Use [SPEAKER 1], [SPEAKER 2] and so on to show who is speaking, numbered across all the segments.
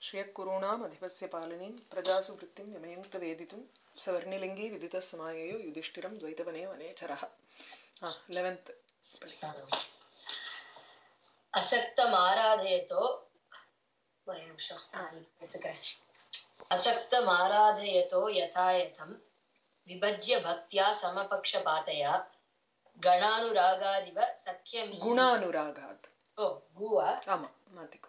[SPEAKER 1] श्रियकुरूणाम् अधिपस्य पालनीं प्रजासु वृत्तिं यमयुङ्क्तवेदितुं सवर्णिलिङ्गी विदितस्माययो युधिष्ठिरं द्वैतवने वनेचरः लेवेन्त्
[SPEAKER 2] அசக்தமாராதயத்தோ ஒரே நிமிஷம் எடுத்துக்கிறேன் அசக்தமாராதயத்தோ யதாயதம் விபஜ்ய பக்தியா சமபக்ஷபாதையா கணானுராகாதிவ சக்கியமீ
[SPEAKER 1] குணானுராகாத்
[SPEAKER 2] ஓ குவா
[SPEAKER 1] ஆமா மாத்திக்கோ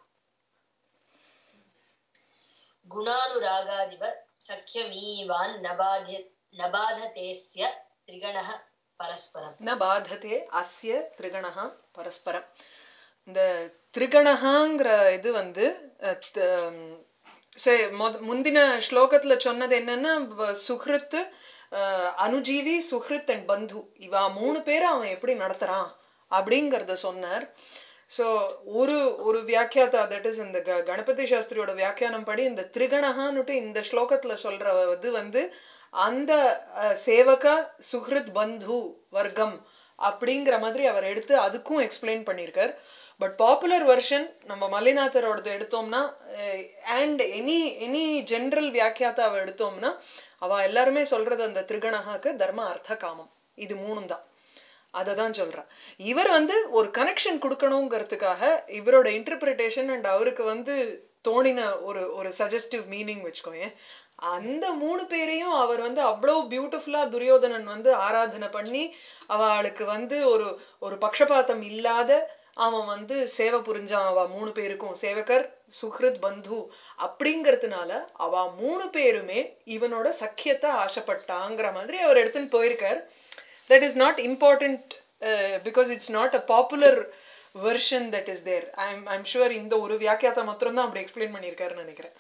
[SPEAKER 2] गुणानुरागादिव सख्यमीवान् न बाध्य न बाधतेऽस्य त्रिगणः परस्परम्
[SPEAKER 1] ந பாததே அஸ்ய திரிகணஹா பரஸ்பரம் இந்த திரிகணஹாங்கிற இது வந்து அஹ், த- ம், சரி, மொத- முந்தின ஸ்லோகத்துல சொன்னது என்னன்னா வ- சுஹ்ருத் அஹ், அனுஜீவி சுஹ்ருத் அண்ட் பந்து இவா மூணு பேரை அவன் எப்படி நடத்துறான் அப்படிங்கறத சொன்னார் ஸோ ஒரு ஒரு வியாக்கியாத்தா தட் இஸ் இந்த க- கணபதி சாஸ்திரியோட வியாக்கியானம் படி இந்த திரிகணஹான்னுட்டு இந்த ஸ்லோகத்துல சொல்ற இது வந்து அந்த அஹ், சேவக சுஹ்ருத் பந்து வர்க்கம் அப்படிங்கிற மாதிரி அவர் எடுத்து அதுக்கும் எக்ஸ்பிளைன் பண்ணியிருக்கார் பட் பாப்புலர் வெர்ஷன் நம்ம மல்லிநாதரோடது எடுத்தோம்னா அண்ட் எனி எனி ஜென்ரல் வியாக்கியாத்தாவை எடுத்தோம்னா அவ எல்லாருமே சொல்றது அந்த திரிகணகாக்கு தர்ம அர்த்த காமம் இது மூணும் தான் அதை தான் சொல்றேன் இவர் வந்து ஒரு கனெக்ஷன் கொடுக்கணுங்கிறதுக்காக இவரோட இன்டர்பிரிட்டேஷன் அண்ட் அவருக்கு வந்து தோணின ஒரு ஒரு சஜஸ்டிவ் மீனிங் வச்சுக்கோங்க அந்த மூணு பேரையும் அவர் வந்து அவ்வளோ பியூட்டிஃபுல்லா துரியோதனன் வந்து ஆராதனை பண்ணி அவளுக்கு வந்து ஒரு ஒரு பக்ஷபாதம் இல்லாத அவன் வந்து சேவை புரிஞ்சான் அவ மூணு பேருக்கும் சேவகர் சுஹ்ருத் பந்து அப்படிங்கறதுனால அவ மூணு பேருமே இவனோட சக்கியத்தை ஆசைப்பட்டாங்கிற மாதிரி அவர் எடுத்துன்னு போயிருக்கார் that is not important uh, because it's not a popular version that is there i'm i'm sure இந்த ஒரு வியாக்கியாத்தை மாத்திரம் தான் அப்படி எக்ஸ்பிளைன் பண்ணியிருக்காருன்னு நினைக்கிறேன்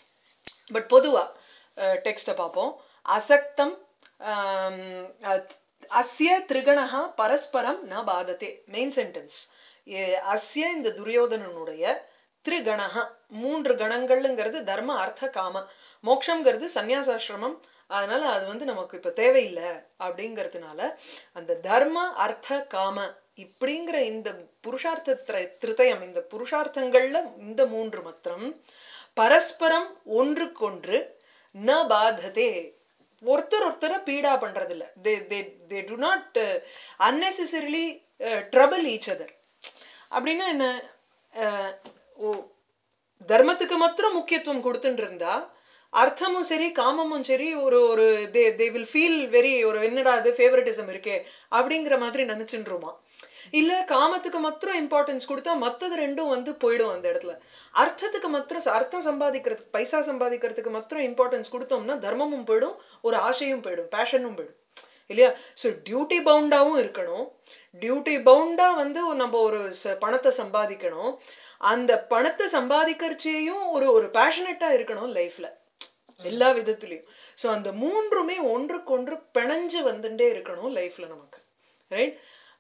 [SPEAKER 1] பட் பொதுவா டெக்ஸ்ட்டை பார்ப்போம் அசக்தம் ஆம், அத்- அஸ்ய திரிகணஹா பரஸ்பரம் ந பாததே மெயின் சென்டென்ஸ் அஸ்ய இந்த துரியோதனனுடைய திரிகணஹா மூன்று கணங்கள்ங்கிறது தர்ம அர்த்த காம மோக்ஷங்கிறது சந்நியாசாசிரமம் அதனால அது வந்து நமக்கு இப்ப தேவையில்லை அப்படிங்கிறதுனால அந்த தர்ம அர்த்த காம இப்படிங்கிற இந்த புருஷார்த்த திர- திருத்தயம் இந்த புருஷார்த்தங்கள்ல இந்த மூன்று மாத்திரம் பரஸ்பரம் ஒன்றுக்கொன்று ந பாததே ஒருத்தர் ஒருத்தரை பீடா பண்றதில்ல they they they do not unnecessarily trouble each other அப்படின்னா என்ன அஹ், ஓ தர்மத்துக்கு மாத்திரம் முக்கியத்துவம் கொடுத்துட்டு இருந்தா அர்த்தமும் சரி காமமும் சரி ஒரு ஒரு they they will feel very ஒரு என்னடா அது ஃபேவரட்டிசம் இருக்கே அப்படிங்கிற மாதிரி நினைச்சுருமா இல்ல காமத்துக்கு மாத்திரம் இம்பார்ட்டன்ஸ் கொடுத்தா மத்தது ரெண்டும் வந்து போயிடும் அந்த இடத்துல அர்த்தத்துக்கு மாத்திரம் ச- அர்த்தம் சம்பாதிக்கிறதுக்கு பைசா சம்பாதிக்கிறதுக்கு மாத்திரம் இம்பார்ட்டன்ஸ் கொடுத்தோம்னா தர்மமும் போயிடும் ஒரு ஆசையும் போயிடும் பேஷனும் போயிடும் இல்லையா ஸோ டியூட்டி பவுண்டாவும் இருக்கணும் டியூட்டி பவுண்டா வந்து நம்ம ஒரு ச- பணத்தை சம்பாதிக்கணும் அந்த பணத்தை சம்பாதிக்கிறச்சேயும் ஒரு ஒரு பேஷனட்டா இருக்கணும் லைஃப்ல எல்லா விதத்திலையும் ஸோ அந்த மூன்றுமே ஒன்றுக்கொன்று பிணைஞ்சு வந்துட்டே இருக்கணும் லைஃப்ல நமக்கு right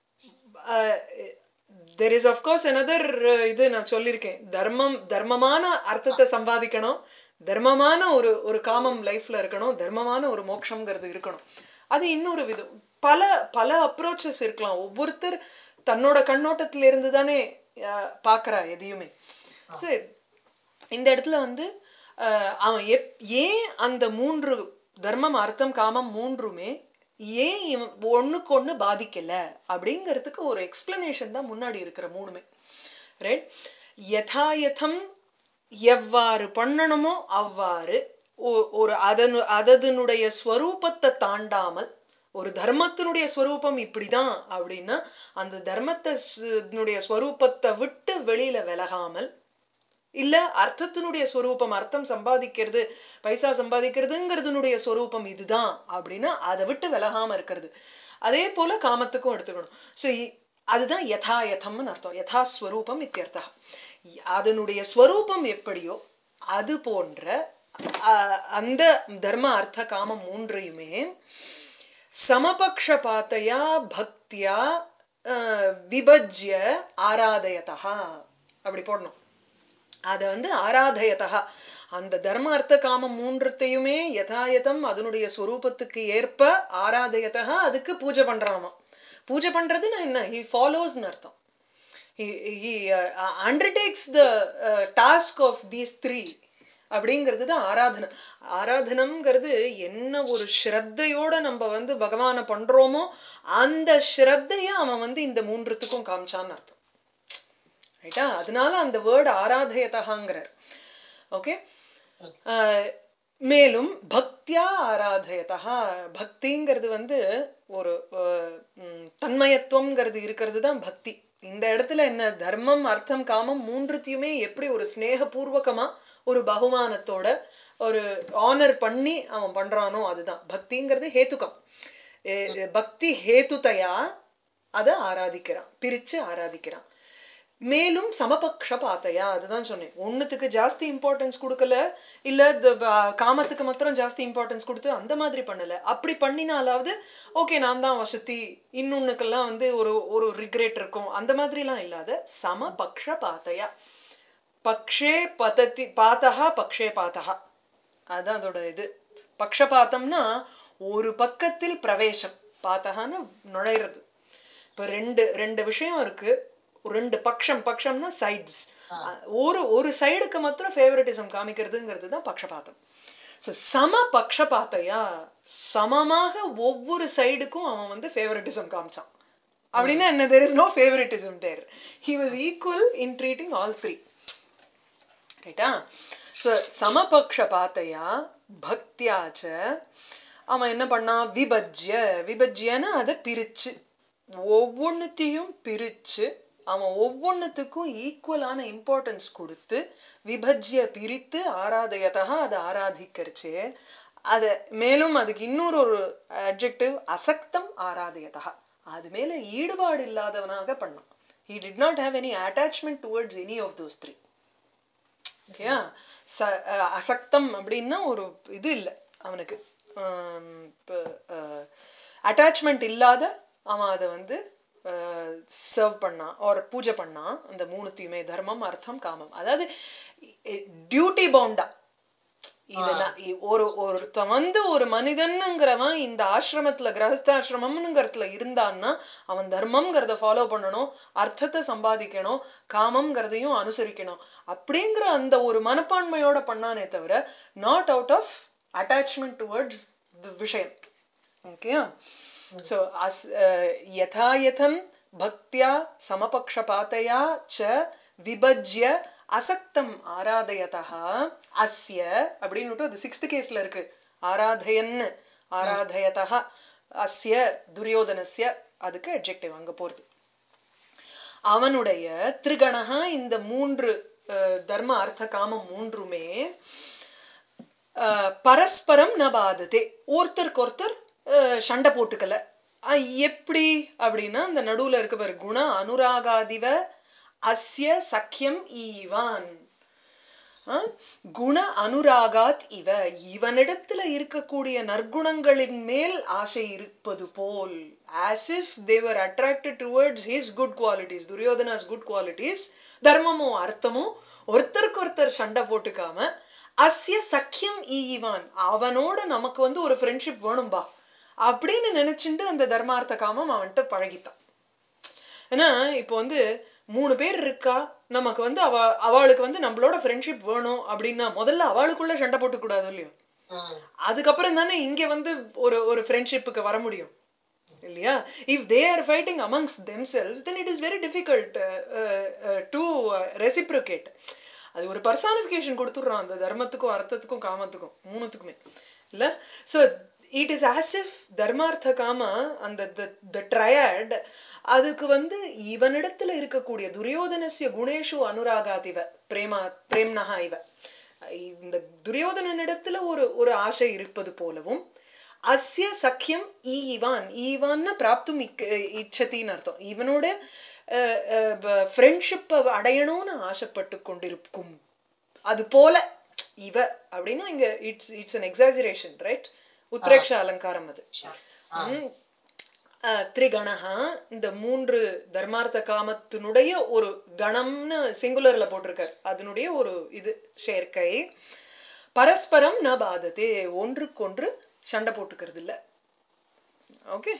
[SPEAKER 1] there is of course another uh, இது நான் சொல்லியிருக்கேன் தர்மம் தர்மமான அர்த்தத்தை சம்பாதிக்கணும் தர்மமான ஒரு ஒரு காமம் லைஃப்ல இருக்கணும் தர்மமான ஒரு மோட்சம்ங்கிறது இருக்கணும் அது இன்னொரு விதம் பல பல அப்ரோச்சஸ் இருக்கலாம் ஒவ்வொருத்தர் தன்னோட கண்ணோட்டத்தில இருந்து தானே அஹ், பார்க்கறா எதையுமே ஸோ இந்த இடத்துல வந்து அஹ், அவன் எப் ஏன் அந்த மூன்று தர்மம் அர்த்தம் காமம் மூன்றுமே ஏன் இவன் ஒண்ணுக்கு ஒண்ணு பாதிக்கல அப்படிங்கிறதுக்கு ஒரு எக்ஸ்பிளனேஷன் தான் முன்னாடி இருக்கிற மூணுமே ரைட் யதாயதம் எவ்வாறு பண்ணணுமோ அவ்வாறு ஒ- ஒரு அதனு அதனுடைய ஸ்வரூபத்தை தாண்டாமல் ஒரு தர்மத்தினுடைய ஸ்வரூபம் இப்படிதான் அப்படின்னா அந்த தர்மத்தை ஸ்- னுடைய ஸ்வரூபத்தை விட்டு வெளியில விலகாமல் இல்ல அர்த்தத்தினுடைய ஸ்வரூபம் அர்த்தம் சம்பாதிக்கிறது பைசா சம்பாதிக்கிறதுங்கிறதுனுடைய ஸ்வரூபம் இதுதான் அப்படின்னா அதை விட்டு விலகாம இருக்கிறது அதே போல காமத்துக்கும் எடுத்துக்கணும் ஸோ அதுதான் யதாயதம்னு அர்த்தம் யதா ஸ்வரூபம் இத்தியர்த்தா அதனுடைய ஸ்வரூபம் எப்படியோ அது போன்ற அஹ், அந்த தர்ம அர்த்த காமம் மூன்றையுமே சமபக்ஷபாத்தையா பக்தியா அஹ், விபஜ்ய ஆராதயதா அப்படி போடணும் அத வந்து ஆராதயதா அந்த தர்ம அர்த்த காமம் மூன்றத்தையுமே யதாயதம் அதனுடைய ஸ்வரூபத்துக்கு ஏற்ப ஆராதயதா அதுக்கு பூஜை பண்றானாம் பூஜை பண்றதுன்னா என்ன ஹி ஃபாலோஸ்னு அர்த்தம் he he uh, undertakes the uh, task of these three அப்படிங்கிறது தான் ஆராதனம் ஆராதனம்ங்கிறது என்ன ஒரு ஸ்ரத்தையோட நம்ம வந்து பகவானை பண்றோமோ அந்த ஸ்ரத்தைய அவன் வந்து இந்த மூன்றுத்துக்கும் காமிச்சான்னு அர்த்தம் ரைட்டா அதனால அந்த வேர்டு ஆராதயதகாங்கிறார் ஓகே மேலும் பக்தியா ஆராதயதா பக்திங்கிறது வந்து ஒரு அஹ், ம், தன்மயத்துவம்ங்கிறது இருக்கிறது தான் பக்தி இந்த இடத்துல என்ன தர்மம் அர்த்தம் காமம் மூன்றுத்தையுமே எப்படி ஒரு ஸ்நேகபூர்வகமா ஒரு பகுமானத்தோட ஒரு ஆனர் பண்ணி அவன் பண்றானோ அதுதான் பக்திங்கிறது ஹேத்துக்கம் எ- எ- பக்தி ஹேத்துதையா அதை ஆராதிக்கிறான் பிரிச்சு ஆராதிக்கிறான் மேலும் சமபக்ஷ பாத்தையா அதுதான் சொன்னேன் ஒண்ணுத்துக்கு ஜாஸ்தி இம்பார்ட்டன்ஸ் கொடுக்கல இல்ல the வ- காமத்துக்கு மாத்திரம் ஜாஸ்தி இம்பார்ட்டன்ஸ் கொடுத்து அந்த மாதிரி பண்ணல அப்படி பண்ணினாலாவது ஓகே நான் தான் வசதி இன்னொன்னுக்கெல்லாம் வந்து ஒரு ஒரு ரிக்ரெட் இருக்கும் அந்த மாதிரிலாம் இல்லாத சமபக்ஷ பாத்தையா பக்ஷே பதத்தி பாத்தகா பக்ஷே பாத்தகா அதான் அதோட இது பக்ஷபாத்தம்னா ஒரு பக்கத்தில் பிரவேசம் பாத்தகான்னு நுழையிறது இப்ப ரெண்டு ரெண்டு விஷயம் இருக்கு ரெண்டு பக்ஷம் பக்ஷம்னா சைட்ஸ் ஒரு ஒரு சைடுக்கு மாத்திரம் ஃபேவரட்டிசம் காமிக்கிறதுங்கிறது தான் பக்ஷபாதம் ஸோ சம பக்ஷபாத்தையா சமமாக ஒவ்வொரு சைடுக்கும் அவன் வந்து ஃபேவரட்டிசம் காமிச்சான் அப்படின்னா என்ன there is no favouritism there he was equal in treating all three ரைட்டா ஸோ சமபக்ஷபாத்தையா பக்தியாச்ச அவன் என்ன பண்ணான் விபஜ்ய விபஜ்யன்னு அதை பிரிச்சு ஒவ்வொன்னுத்தையும் பிரிச்சு அவன் ஒவ்வொன்னுத்துக்கும் ஈக்குவலான இம்பார்ட்டன்ஸ் கொடுத்து விபஜ்ய பிரித்து ஆராதயதா அதை ஆராதிக்கிறச்சு அது மேலும் அதுக்கு இன்னொரு ஒரு அட்ஜெக்டிவ் அசக்தம் ஆராதயதா அது மேல ஈடுபாடு இல்லாதவனாக பண்ணான் he did not have any attachment towards any of those three ஓகேயா ச அஹ் அசக்தம் அப்படின்னா ஒரு இது இல்லை அவனுக்கு அட்டாச்மெண்ட் இல்லாத அவன் அதை வந்து சர்வ் பண்ணான் ஒரு பூஜை பண்ணான் அந்த மூணுத்தையுமே தர்மம் அர்த்தம் காமம் அதாவது டியூட்டி பவுண்டா இத நான் இ- ஒரு ஒருத்தன் வந்து ஒரு மனிதனுங்கிறவன் இந்த ஆசிரமத்துல கிரகஸ்தாசிரமம்ங்கிறதுல இருந்தான்னா அவன் தர்மம்ங்கிறத ஃபாலோ பண்ணணும் அர்த்தத்தை சம்பாதிக்கணும் காமம்ங்கிறதையும் அனுசரிக்கணும் அப்படிங்கிற அந்த ஒரு மனப்பான்மையோட பண்ணானே தவிர not out of attachment towards the விஷயம் ஓகேயா சோ அஸ் அஹ், யதா யதம் பக்தியா சமபக்ஷபாத்தையா ச விபஜ்ய அசக்தம் ஆராதயதா அஸ்ய அப்படின்னு அது சிக்ஸ்த் கேஸ்ல இருக்கு ஆராதயன்னு ஆராதயதா அஸ்ய துரியோதனஸ்ய அதுக்கு அட்ஜெக்டிவ் அங்க போறது அவனுடைய திரிகணகா இந்த மூன்று அஹ், தர்ம அர்த்த காமம் மூன்றுமே அஹ், பரஸ்பரம் ந பாததே ஒருத்தருக்கு ஒருத்தர் அஹ், சண்டை போட்டுக்கல அஹ், எப்படி அப்படின்னா அந்த நடுவுல இருக்க பாரு குண அனுராகாதிவ அஸ்ய சக்கியம் ஈவான் அஹ், குண அனுராகாத் இவ இவனிடத்துல இருக்கக்கூடிய நற்குணங்களின் மேல் ஆசை இருப்பது போல் as if they were attracted towards his good qualities துரியோதனாஸ் good qualities தர்மமும் அர்த்தமும் ஒருத்தருக்கு ஒருத்தர் சண்டை போட்டுக்காம அஸ்ய சக்கியம் ஈவான் அவனோட நமக்கு வந்து ஒரு ஃப்ரெண்ட்ஷிப் வேணும்பா அப்படின்னு நினைச்சுண்டு அந்த தர்மார்த்த காமம் அவன்கிட்ட பழகித்தான் ஏன்னா இப்போ வந்து மூணு பேர் இருக்கா நமக்கு வந்து அவ அவளுக்கு வந்து நம்மளோட ஃப்ரெண்ட்ஷிப் வேணும் அப்படின்னா முதல்ல அவளுக்குள்ள சண்டை போட்டுக்க கூடாது இல்லையோ அதுக்கப்புறம் தானே இங்க வந்து ஒரு ஒரு ஃப்ரெண்ட்ஷிப்புக்கு வர முடியும் இல்லையா if they are fighting amongst themselves then it is very difficult to reciprocate அது ஒரு பர்சானிஃபிகேஷன் கொடுத்துடுறான் அந்த தர்மத்துக்கும் அர்த்தத்துக்கும் காமத்துக்கும் மூணுத்துக்குமே இல்ல so it is as if தர்மார்த்த காம அந்த த ட்ரையட் அதுக்கு வந்து இவனிடத்துல இருக்கக்கூடிய துரியோதனசிய குணேஷு அனுராகாதிவ பிரேமா பிரேம்னஹா இவ இந்த துரியோதனனிடத்துல ஒரு ஒரு ஆசை இருப்பது போலவும் அஸ்ய சக்கியம் ஈவான் ஈவான்னு பிராப்தும் இச்சத்தின்னு அர்த்தம் இவனோட ஃப்ரெண்ட்ஷிப்பை அடையணும்னு ஆசைப்பட்டு கொண்டிருக்கும் அது போல இவ அப்படின்னா இங்க it's it's an exaggeration right உத்ரேக்ஷ அலங்காரம் அது ம். அஹ், திரிகணஹா இந்த மூன்று தர்மார்த்த காமத்தினுடைய ஒரு கணம்னு சிங்குலர்ல போட்டிருக்கார் அதனுடைய ஒரு இது சேர்க்கை பரஸ்பரம் ந பாததே ஒன்றுக்கொன்று சண்டை போட்டுக்கிறது இல்ல ஓகே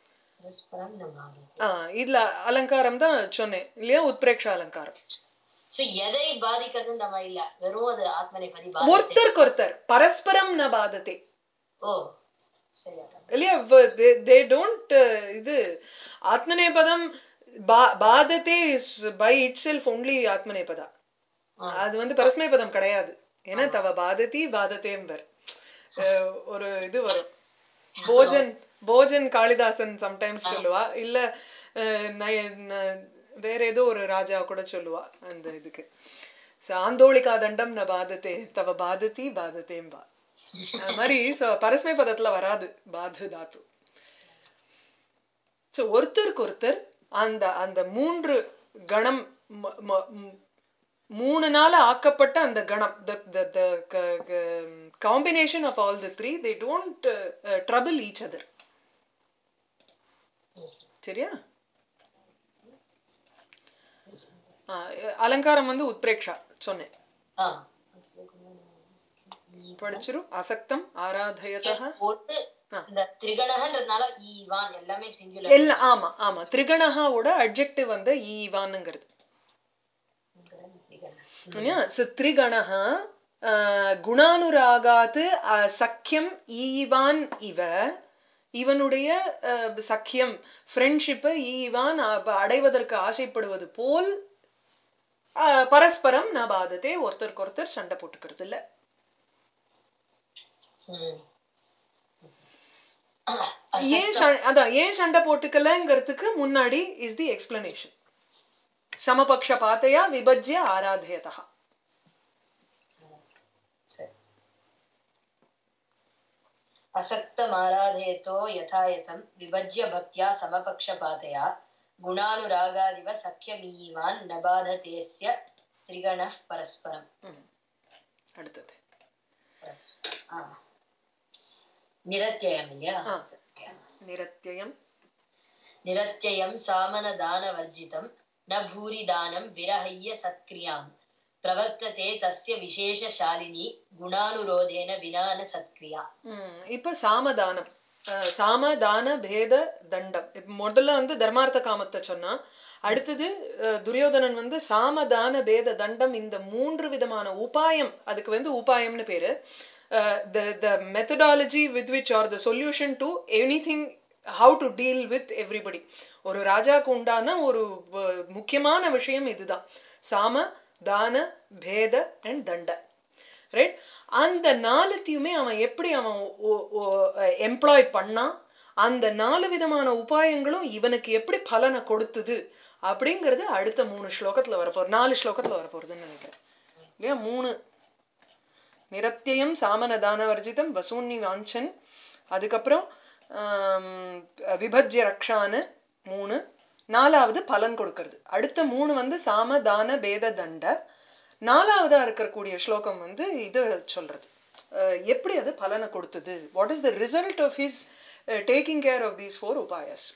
[SPEAKER 2] பரஸ்பரம் ந பாததே.
[SPEAKER 1] ஆ இதுல அலங்காரம் தான் சொன்னேன் இல்லையா உத்பிரேக்ஷ அலங்காரம்
[SPEAKER 2] சோ எதை பாதிக்கிறது நம்ம இல்ல வெறும் அது ஆத்மநேபதி பாதித்தே
[SPEAKER 1] ஒருத்தருக்கு ஒருத்தர் பரஸ்பரம் ந பாததே
[SPEAKER 2] ஓ சரி அதான்.
[SPEAKER 1] இல்லையா தே டோன்ட் இது ஆத்மநேபதம் பா- பாததே is by itself only ஆத்மநேபதா
[SPEAKER 2] ஆ.
[SPEAKER 1] அது வந்து பரஸ்மைபதம் கிடையாது ஏன்னா தவ பாததி பாததேம்பர் அஹ் ஒரு இது வரும் போஜன் போஜன் காளிதாசன் சம்டைம்ஸ் சொல்லுவா இல்ல அஹ், நய- ந- வேற ஏதோ ஒரு ராஜா கூட சொல்லுவா அந்த இதுக்கு So, ஆந்தோளிகா தண்டம் ந பாததே தவ பாததி பாததேம்பா அது மாதிரி so, பரஸ்மை பதத்துல வராது பாது தாத்து ஸோ ஒருத்தருக்கு ஒருத்தர் அந்த அந்த மூன்று கணம் ம- ம- ம், மூணு நாள ஆக்கப்பட்ட அந்த கணம் the the combination of all the three they don't trouble each other சரியா ஆ, அலங்காரம் வந்து உத்பிரேக்ஷா சொன்னேன்
[SPEAKER 2] ஆ
[SPEAKER 1] படிச்சிரு அசக்தம் ஆராதயதா
[SPEAKER 2] ஒண்ணு இந்த திரிகணகன்றதுனால ஈவான் எல்லாமே சிங்குலர்
[SPEAKER 1] எல்லாம் ஆமா ஆமா திரிகணஹாவோட அட்ஜெக்டிவ் வந்து ஈவானுங்கிறது இல்லையா ஸோ திரிகணஹ குணானுராகாத் அஹ், சக்கியம் ஈவான் இவ இவனுடைய அஹ், சக்கியம் ஃப்ரெண்ட்ஷிப்பை ஈவான் அ- அடைவதற்கு ஆசைப்படுவது போல் அஹ், பரஸ்பரம் ந பாதத்தே ஒருத்தருக்கு ஒருத்தர் சண்டை போட்டுக்கிறது இல்ல ஏன் ச- அதான் ஏன் சண்டை போட்டுக்கலங்கிறதுக்கு முன்னாடி இஸ் தி எக்ஸ்பிளனேஷன் சமபக்ஷ பாத்தையா விபஜ்ய ஆராதயதா
[SPEAKER 2] असक्तमाराधयतो यथा यथं विभज्य भक्त्या समपक्षपातया गुणानुरागादिव सख्यमीवान् न बाधतेऽस्य त्रिगणः परस्परम्
[SPEAKER 1] அடுத்தது
[SPEAKER 2] ஆ. निरत्ययम् இல்லையா
[SPEAKER 1] ஆ. நிரத்தியம்
[SPEAKER 2] निरत्ययं सामनदानवर्जितं न भूरिदानं विरहय्य सत्क्रियाम् प्रवर्तते तस्य विशेषशालिनी गुणानुरोधेन विना न सत्क्रिया
[SPEAKER 1] ம், இப்ப சாமதானம் அஹ், சாமதான பேத தண்டம் இப்ப முதல்ல வந்து தர்மார்த்த காமத்தை சொன்னா அடுத்தது அஹ், துரியோதனன் வந்து சாமதான பேத தண்டம் இந்த மூன்று விதமான உபாயம் அதுக்கு வந்து உபாயம்னு பேரு the the methodology with which are the solution to anything how to deal with everybody ஒரு ராஜாக்கு உண்டான ஒரு வ- முக்கியமான விஷயம் இதுதான் சாம தான பேத அண்ட் தண்ட ரைட் அந்த நாலுத்தையுமே அவன் எப்படி அவன் எம்ப்ளாய் பண்ணான் அந்த நாலு விதமான உபாயங்களும் இவனுக்கு எப்படி பலனை கொடுத்தது அப்படிங்கிறது அடுத்த மூணு ஸ்லோகத்துல வரப்போகுது நாலு ஸ்லோகத்துல வரப்போகுதுன்னு நினைக்கிறேன் இல்லையா மூணு நிரத்தியம் சாமனதான வர்ஜிதம் வசூன்னி வாஞ்சன் அதுக்கப்புறம் ஆம், விபஜ்ய ரக்ஷான்னு மூணு நாலாவது பலன் கொடுக்கறது அடுத்த மூணு வந்து சாம தான பேத தண்ட நாலாவதா இருக்கக்கூடிய ஸ்லோகம் வந்து இது சொல்றது அஹ், எப்படி அது பலனை கொடுத்தது what is the result of his taking care of these four உபாயஸ்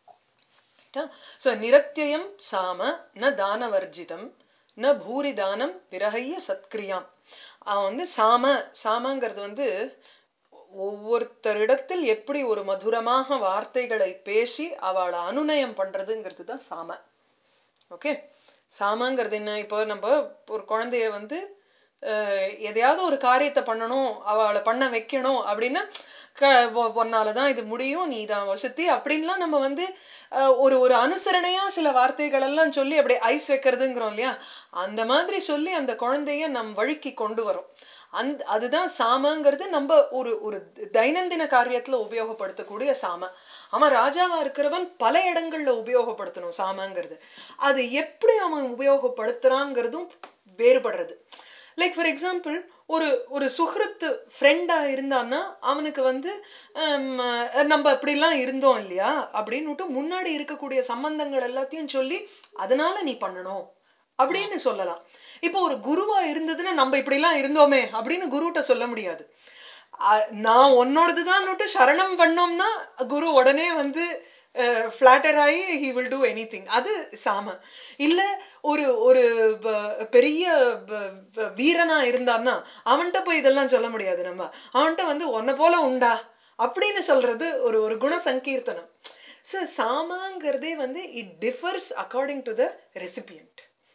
[SPEAKER 1] ஸோ நிரத்தியம் சாம ந தானவர்ஜிதம் ந பூரி தானம் விரகைய சத்கிரியாம் அவன் வந்து சாம சாமங்கிறது வந்து ஒவ்வொருத்தரிடத்தில் எப்படி ஒரு மதுரமாக வார்த்தைகளை பேசி அவளை அனுநயம் பண்றதுங்கிறது தான் சாம ஓகே சாமங்கிறது என்ன இப்போ நம்ம ஒரு குழந்தைய வந்து அஹ், எதையாவது ஒரு காரியத்தை பண்ணணும் அவளை பண்ண வைக்கணும் அப்படின்னா க உ- உன்னால தான் இது முடியும் நீ தான் வசதி அப்படின்லாம் நம்ம வந்து அஹ், ஒரு ஒரு அனுசரணையா சில வார்த்தைகள் எல்லாம் சொல்லி அப்படியே ஐஸ் வைக்கிறதுங்கிறோம் இல்லையா அந்த மாதிரி சொல்லி அந்த குழந்தைய நம் வழிக்கு கொண்டு வரும் அந்த அதுதான் சாமங்கிறது நம்ம ஒரு ஒரு தைனந்தின காரியத்துல உபயோகப்படுத்தக்கூடிய சாம அவன் ராஜாவா இருக்கிறவன் பல இடங்கள்ல உபயோகப்படுத்தணும் சாமங்கிறது அது எப்படி அவன் உபயோகப்படுத்துறாங்கிறதும் வேறுபடுறது லைக் ஃபார் எக்ஸாம்பிள் ஒரு ஒரு சுஹ்ருத்து ஃப்ரெண்டா இருந்தான்னா அவனுக்கு வந்து ஹம், நம்ம அப்படிலாம் இருந்தோம் இல்லையா அப்படின்னுட்டு முன்னாடி இருக்கக்கூடிய சம்பந்தங்கள் எல்லாத்தையும் சொல்லி அதனால நீ பண்ணணும் அப்படின்னு சொல்லலாம் இப்போ ஒரு குருவா இருந்ததுன்னா நம்ம இப்படிலாம் இருந்தோமே அப்படின்னு குருகிட்ட சொல்ல முடியாது அஹ் நான் உன்னோடதுதான் சரணம் பண்ணோம்னா குரு உடனே வந்து ஃபிளாட்டர் ஆகி he will do anything அது சாம இல்ல ஒரு ஒரு ப- பெரிய ப- ப- வீரனா இருந்தான்னா அவன்கிட்ட போய் இதெல்லாம் சொல்ல முடியாது நம்ம அவன்கிட்ட வந்து உன்னை போல உண்டா அப்படின்னு சொல்றது ஒரு ஒரு குண சங்கீர்த்தனம் ஸோ சாமாங்கிறதே வந்து it differs according to the recipient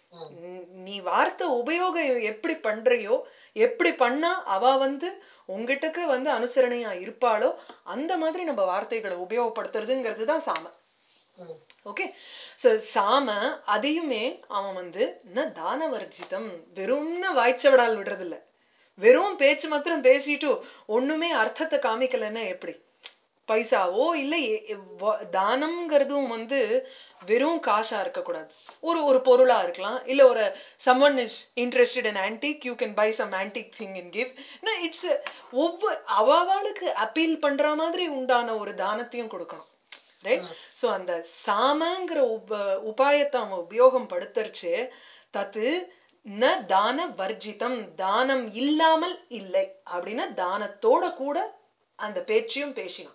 [SPEAKER 2] ம்.
[SPEAKER 1] நீ- நீ வார்த்தை உபயோகம் எப்படி பண்றியோ எப்படி பண்ணா அவ வந்து உங்ககிட்டக்கு வந்து அனுசரணையா இருப்பாளோ அந்த மாதிரி நம்ம வார்த்தைகளை உபயோகப்படுத்துறதுங்கிறது தான் சாம
[SPEAKER 2] ம்.
[SPEAKER 1] ஓகே ஸோ சாம அதையுமே அவன் வந்து ந தானவர்ஜிதம் வெறும்னு வாய்ச்சவடால் விடுறதில்ல வெறும் பேச்சு மாத்திரம் பேசிட்டு ஒண்ணுமே அர்த்தத்தை காமிக்கலைன்னா எப்படி பைசாவோ இல்ல எ- எ- வ- தானம்ங்கிறதும் வந்து வெறும் காசா இருக்கக்கூடாது ஒரு ஒரு பொருளா இருக்கலாம் இல்ல ஒரு someone is interested in antique you can buy some antique thing and give it's ஒவ்வொரு அவாவாளுக்கு அப்பீல் பண்ற மாதிரி உண்டான ஒரு தானத்தையும் கொடுக்கணும் ரைட் ஸோ அந்த சாமங்கிற உப உபாயத்தை அவன் உபயோகம் படுத்தரிச்சு தத்து ந தான வர்ஜிதம் தானம் இல்லாமல் இல்லை அப்படின்னா தானத்தோட கூட அந்த பேச்சையும் பேசினான்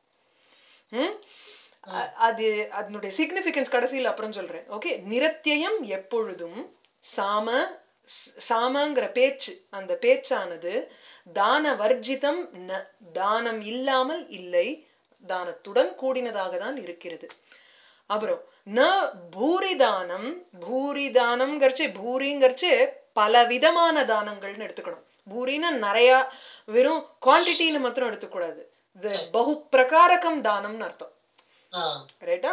[SPEAKER 1] ம்? அ- அது அதனுடைய சிக்னிஃபிகன்ஸ் கடைசியில் அப்புறம் சொல்றேன் ஓகே நிரத்தியம் எப்பொழுதும் சாம ஸ்- சாமங்கிற பேச்சு அந்த பேச்சானது தான வர்ஜிதம் ந தானம் இல்லாமல் இல்லை தானத்துடன் கூடினதாக தான் இருக்கிறது அப்புறம் ந பூரிதானம் பூரிதானம்ங்கிறச்சு பூரிங்கிறச்சு பல விதமான தானங்கள்னு எடுத்துக்கணும் பூரின்னா நிறைய வெறும் குவான்டிட்டின்னு மாத்திரம் எடுத்துக்கூடாது இது பகு பிரகாரகம் தானம்னு அர்த்தம்
[SPEAKER 2] ஆ.
[SPEAKER 1] ரைட்டா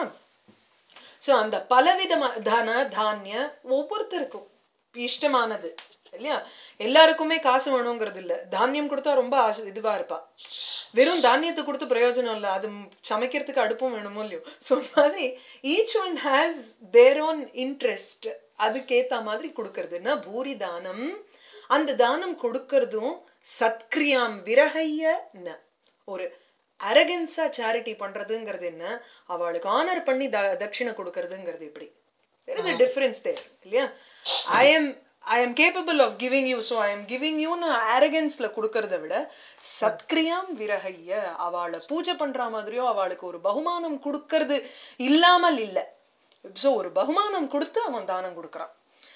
[SPEAKER 1] சோ அந்த பலவிதமான தன தானிய ஒவ்வொருத்தருக்கும் இஷ்டமானது இல்லையா எல்லாருக்குமே காசு வேணுங்கிறது இல்ல தானியம் கொடுத்தா ரொம்ப ஆசை இதுவா இருப்பா வெறும் தானியத்தை கொடுத்து பிரயோஜனம் இல்ல அது ம் சமைக்கிறதுக்கு அடுப்பும் வேணுமோ இல்லையோ ஸோ மாதிரி each one has their own interest அதுக்கேத்த மாதிரி கொடுக்கறதுன்னா பூரி தானம் அந்த தானம் கொடுக்கறதும் சத்கிரியாம் விரகைய ந ஒரு அரகன்ஸா சேரிட்டி பண்றதுங்கிறது என்ன அவளுக்கு ஆனர் பண்ணி த தட்சிணை கொடுக்கறதுங்கிறது எப்படி there is a difference there இல்லையா I am I am capable of giving you so I am giving யூன்னு அரகன்ஸ்ல கொடுக்கறத விட சத்கிரியாம் விரகைய அவளை பூஜை பண்ற மாதிரியோ அவளுக்கு ஒரு பகுமானம் கொடுக்கறது இல்லாமல் இல்லை ஸோ ஒரு பகுமானம் கொடுத்து அவன் தானம் கொடுக்கறான்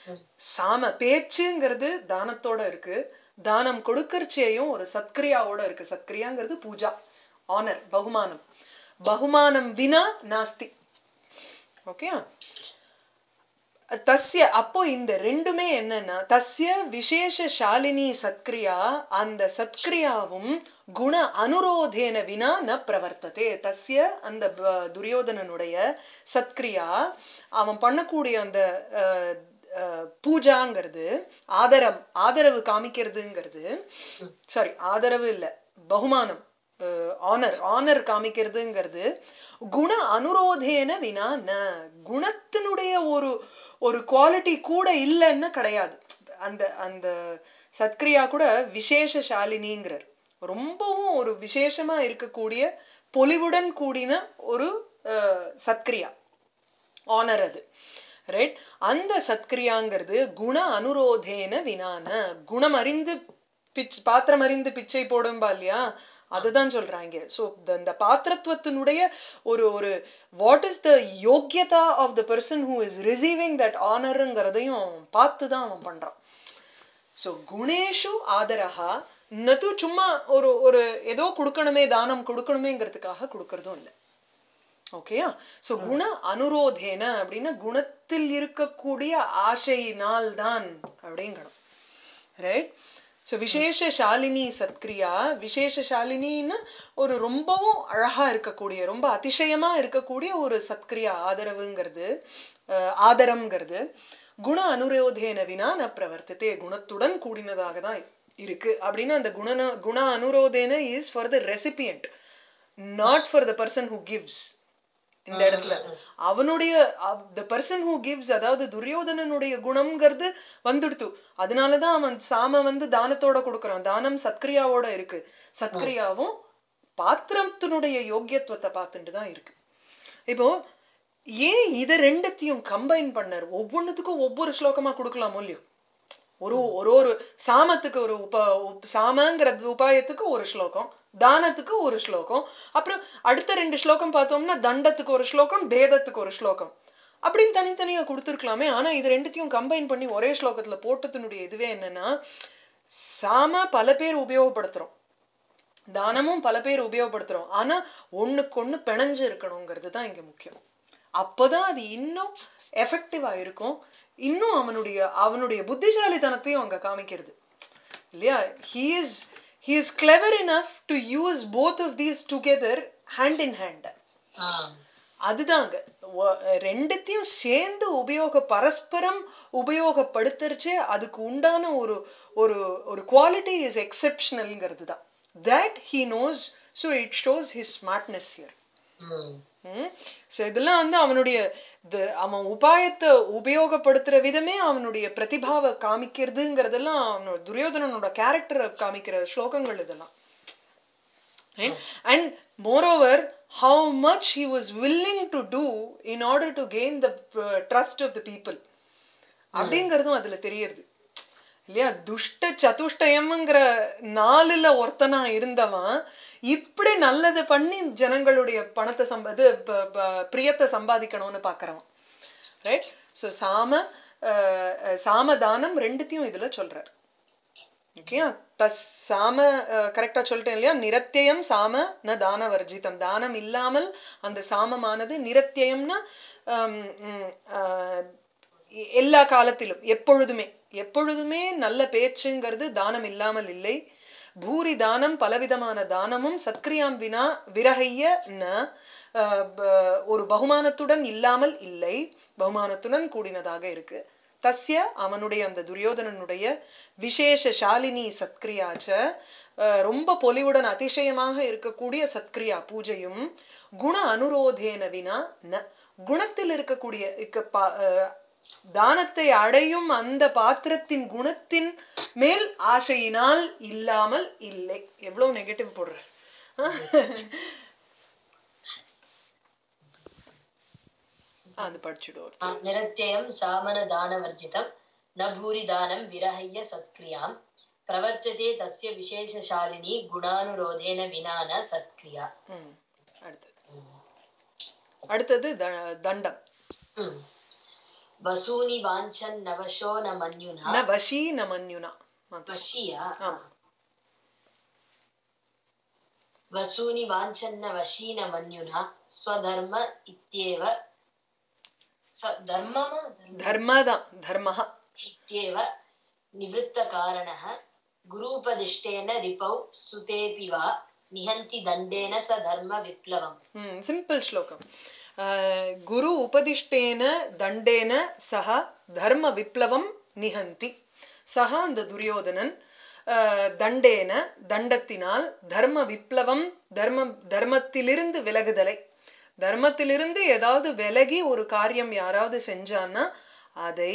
[SPEAKER 1] சாம பேச்சுங்கிறது தானத்தோட இருக்கு தானம் கொடுக்கறச்சேயும் ஒரு சத்கிரியாவோட இருக்கு சத்கிரியாங்கிறது பூஜா ஆனர் பகுமானம் பகுமானம் வினா நாஸ்தி ஓகே தஸ்ய அப்போ இந்த ரெண்டுமே என்னன்னா தஸ்ய விசேஷ ஷாலினி சத்கிரியா அந்த சத்கிரியாவும் குண அனுரோதேன வினா ந பிரவர்த்ததே தஸ்ய அந்த ப- துரியோதனனுடைய சத்கிரியா அவன் பண்ணக்கூடிய அந்த அஹ், அஹ், பூஜாங்கிறது ஆதரம் ஆதரவு காமிக்கிறதுங்கிறது சாரி ஆதரவு இல்ல பகுமானம் ஆனர் ஆனர் காமிக்கிறதுங்கிறது குண அனுரோதேன வினா ந குணத்தினுடைய ஒரு ஒரு குவாலிட்டி கூட இல்லைன்னு கிடையாது அந்த அந்த சத்கிரியா கூட விசேஷ சாலினிங்கிறார் ரொம்பவும் ஒரு விசேஷமா இருக்கக்கூடிய பொலிவுடன் கூடின ஒரு அஹ், சத்கிரியா ஆனர் அது ரைட் அந்த சத்கிரியாங்கிறது குண அனுரோதேன வினான குணம் அறிந்து பிச் பாத்திரம் அறிந்து பிச்சை போடும்பா இல்லையா அதுதான் சொல்றாங்க ஸோ இந்த பாத்திரத்துவத்தினுடைய ஒரு ஒரு வாட் இஸ் த யோக்கியதா of the person who is receiving that ஆனருங்கிறதையும் பார்த்து தான் அவன் பண்றான் ஸோ குணேஷு ஆதரஹா நது சும்மா ஒரு ஒரு ஏதோ கொடுக்கணுமே தானம் கொடுக்கணுமேங்கிறதுக்காக கொடுக்கறதும் இல்லை ஓகேயா சோ குண அனுரோதேன அப்படின்னா குணத்தில் இருக்கக்கூடிய ஆசையினால் தான் அப்படிங்கணும் ரைட் ஸோ விசேஷ ஷாலினி சத்கிரியா விசேஷ ஷாலினின்னா ஒரு ரொம்பவும் அழகா இருக்கக்கூடிய ரொம்ப அதிசயமா இருக்கக்கூடிய ஒரு சத்கிரியா ஆதரவுங்கிறது அஹ், ஆதரம்ங்கிறது குண அனுரோதேன வினா ந பிரவர்த்ததே குணத்துடன் கூடினதாக தான் இருக்கு அப்படின்னு அந்த குண குண அனுரோதேன is for the recipient not for the person who gives இந்த இடத்துல அவனுடைய த பர்சன் ஹூ கிவ்ஸ் அதாவது துரியோதனனுடைய குணம்ங்கிறது வந்துடுத்து அதனாலதான் அவன் சாம வந்து தானத்தோட கொடுக்கறான் தானம் சத்கிரியாவோட இருக்கு சத்கிரியாவும் பாத்திரத்தினுடைய யோக்கியத்துவத்தை பார்த்துட்டு தான் இருக்கு இப்போ ஏன் இதை ரெண்டத்தையும் கம்பைன் பண்ணார் ஒவ்வொன்றுத்துக்கும் ஒவ்வொரு ஸ்லோகமா கொடுக்கலாமோ இல்லையோ ஒரு ஒரு ஒரு சாமத்துக்கு ஒரு உப உப்- சாமங்கிற உபாயத்துக்கு ஒரு ஸ்லோகம் தானத்துக்கு ஒரு ஸ்லோகம் அப்புறம் அடுத்த ரெண்டு ஸ்லோகம் பார்த்தோம்னா தண்டத்துக்கு ஒரு ஸ்லோகம் பேதத்துக்கு ஒரு ஸ்லோகம் அப்படின்னு தனித்தனியா கொடுத்துருக்கலாமே ஆனா இது ரெண்டுத்தையும் கம்பைன் பண்ணி ஒரே ஸ்லோகத்துல போட்டதுனுடைய இதுவே என்னன்னா சாம பல பேர் உபயோகப்படுத்துறோம் தானமும் பல பேர் உபயோகப்படுத்துறோம் ஆனா ஒண்ணுக்கு ஒண்ணு பிணைஞ்சு இருக்கணுங்கிறது தான் இங்க முக்கியம் அப்பதான் அது இன்னும் எஃபெக்டிவா இருக்கும் இன்னும் அவனுடைய அவனுடைய புத்திசாலித்தனத்தையும் அங்க காமிக்கிறது இல்லையா he is he is clever enough to use both of these together hand in hand
[SPEAKER 2] ஆம்
[SPEAKER 1] அதுதாங்க ஒ- ரெண்டுத்தையும் சேர்ந்து உபயோக பரஸ்பரம் உபயோகப்படுத்துறச்சே அதுக்கு உண்டான ஒரு ஒரு ஒரு குவாலிட்டி இஸ் எக்ஸெப்ஷனல்ங்கிறது தான் that he knows so it shows his smartness here
[SPEAKER 2] ம்
[SPEAKER 1] ஸோ இதெல்லாம் வந்து அவனுடைய the- அவன் உபாயத்தை உபயோகப்படுத்துற விதமே அவனுடைய பிரதிபாவை காமிக்கிறதுங்கிறதெல்லாம் அவனோட துரியோதனனோட கேரக்டரை காமிக்கிற ஸ்லோகங்கள் இதெல்லாம் right? And moreover, how much he was willing to do in order to gain the uh, trust of the people. அப்படிங்கிறதும் அதுல தெரியறது இல்லையா துஷ்ட சதுஷ்டயம்ங்கிற நாலுல ஒருத்தனா இருந்தவன் இப்படி நல்லது பண்ணி ஜனங்களுடைய பணத்தை சம்ப இது ப- ப- பிரியத்தை சம்பாதிக்கணும்னு பாக்குறவன் ரைட் ஸோ சாம அஹ், அஹ், சாம தானம் ரெண்டுத்தையும் இதுல சொல்றார் ஓகே தஸ் சாம கரெக்டா சொல்லிட்டேன் இல்லையா நிரத்தியம் சாம ந தான வர்ஜிதம் தானம் இல்லாமல் அந்த சாமமானது நிரத்தியம்னா ஹம், ம், ஆஹ், எ- எல்லா காலத்திலும் எப்பொழுதுமே எப்பொழுதுமே நல்ல பேச்சுங்கிறது தானம் இல்லாமல் இல்லை பூரி தானம் பலவிதமான தானமும் சத்கிரியாம் வினா விரகைய ந ஆஹ், ப- ஒரு பகுமானத்துடன் இல்லாமல் இல்லை பகுமானத்துடன் கூடினதாக இருக்கு தஸ்ய அவனுடைய அந்த துரியோதனனுடைய விசேஷ ஷாலினி சத்கிரியாச்ச அஹ், ரொம்ப பொலிவுடன் அதிசயமாக இருக்கக்கூடிய சத்கிரியா பூஜையும் குண அனுரோதேன வினா ந குணத்தில் இருக்கக்கூடிய இக்க பா- அஹ், தானத்தை அடையும் அந்த பாத்திரத்தின் குணத்தின் மேல் ஆசையினால் இல்லாமல் இல்லை எவ்வளவு நெகட்டிவ் போடுற அது படிச்சுடுவோம்
[SPEAKER 2] निरत्ययं सामनदानवर्जितं न भूरिदानं विरहय्य सत्क्रियां प्रवर्तते तस्य विशेषशालिनी गुणानुरोधेन विना न सत्क्रिया
[SPEAKER 1] ம் அடுத்தது அடுத்தது த- தண்டம்
[SPEAKER 2] ம். वसूनि वाञ्छन्नवशो न मन्युना
[SPEAKER 1] ந வசி ந மன்யுனா மாத்திரம்.
[SPEAKER 2] वशीया
[SPEAKER 1] ஆம்.
[SPEAKER 2] वसूनि वाञ्छन्न वशी न मन्युना स्वधर्म इत्येव स- धर्ममा
[SPEAKER 1] தர்மதான் தர்மஹா
[SPEAKER 2] इत्येव निवृत्तकारणः गुरूपदिष्टेन रिपौ सुतेऽपि वा निहन्ति दण्डेन स धर्मविप्लवम्
[SPEAKER 1] ம் சிம்பிள் ஸ்லோகம் அஹ், குரு உபதிஷ்டேன தண்டேன சக தர்ம விப்ளவம் நிஹந்தி சக அந்த துரியோதனன் அஹ், தண்டேன தண்டத்தினால் தர்ம விப்ளவம் தர்ம தர்மத்திலிருந்து விலகுதலை தர்மத்திலிருந்து ஏதாவது விலகி ஒரு காரியம் யாராவது செஞ்சான்னா அதை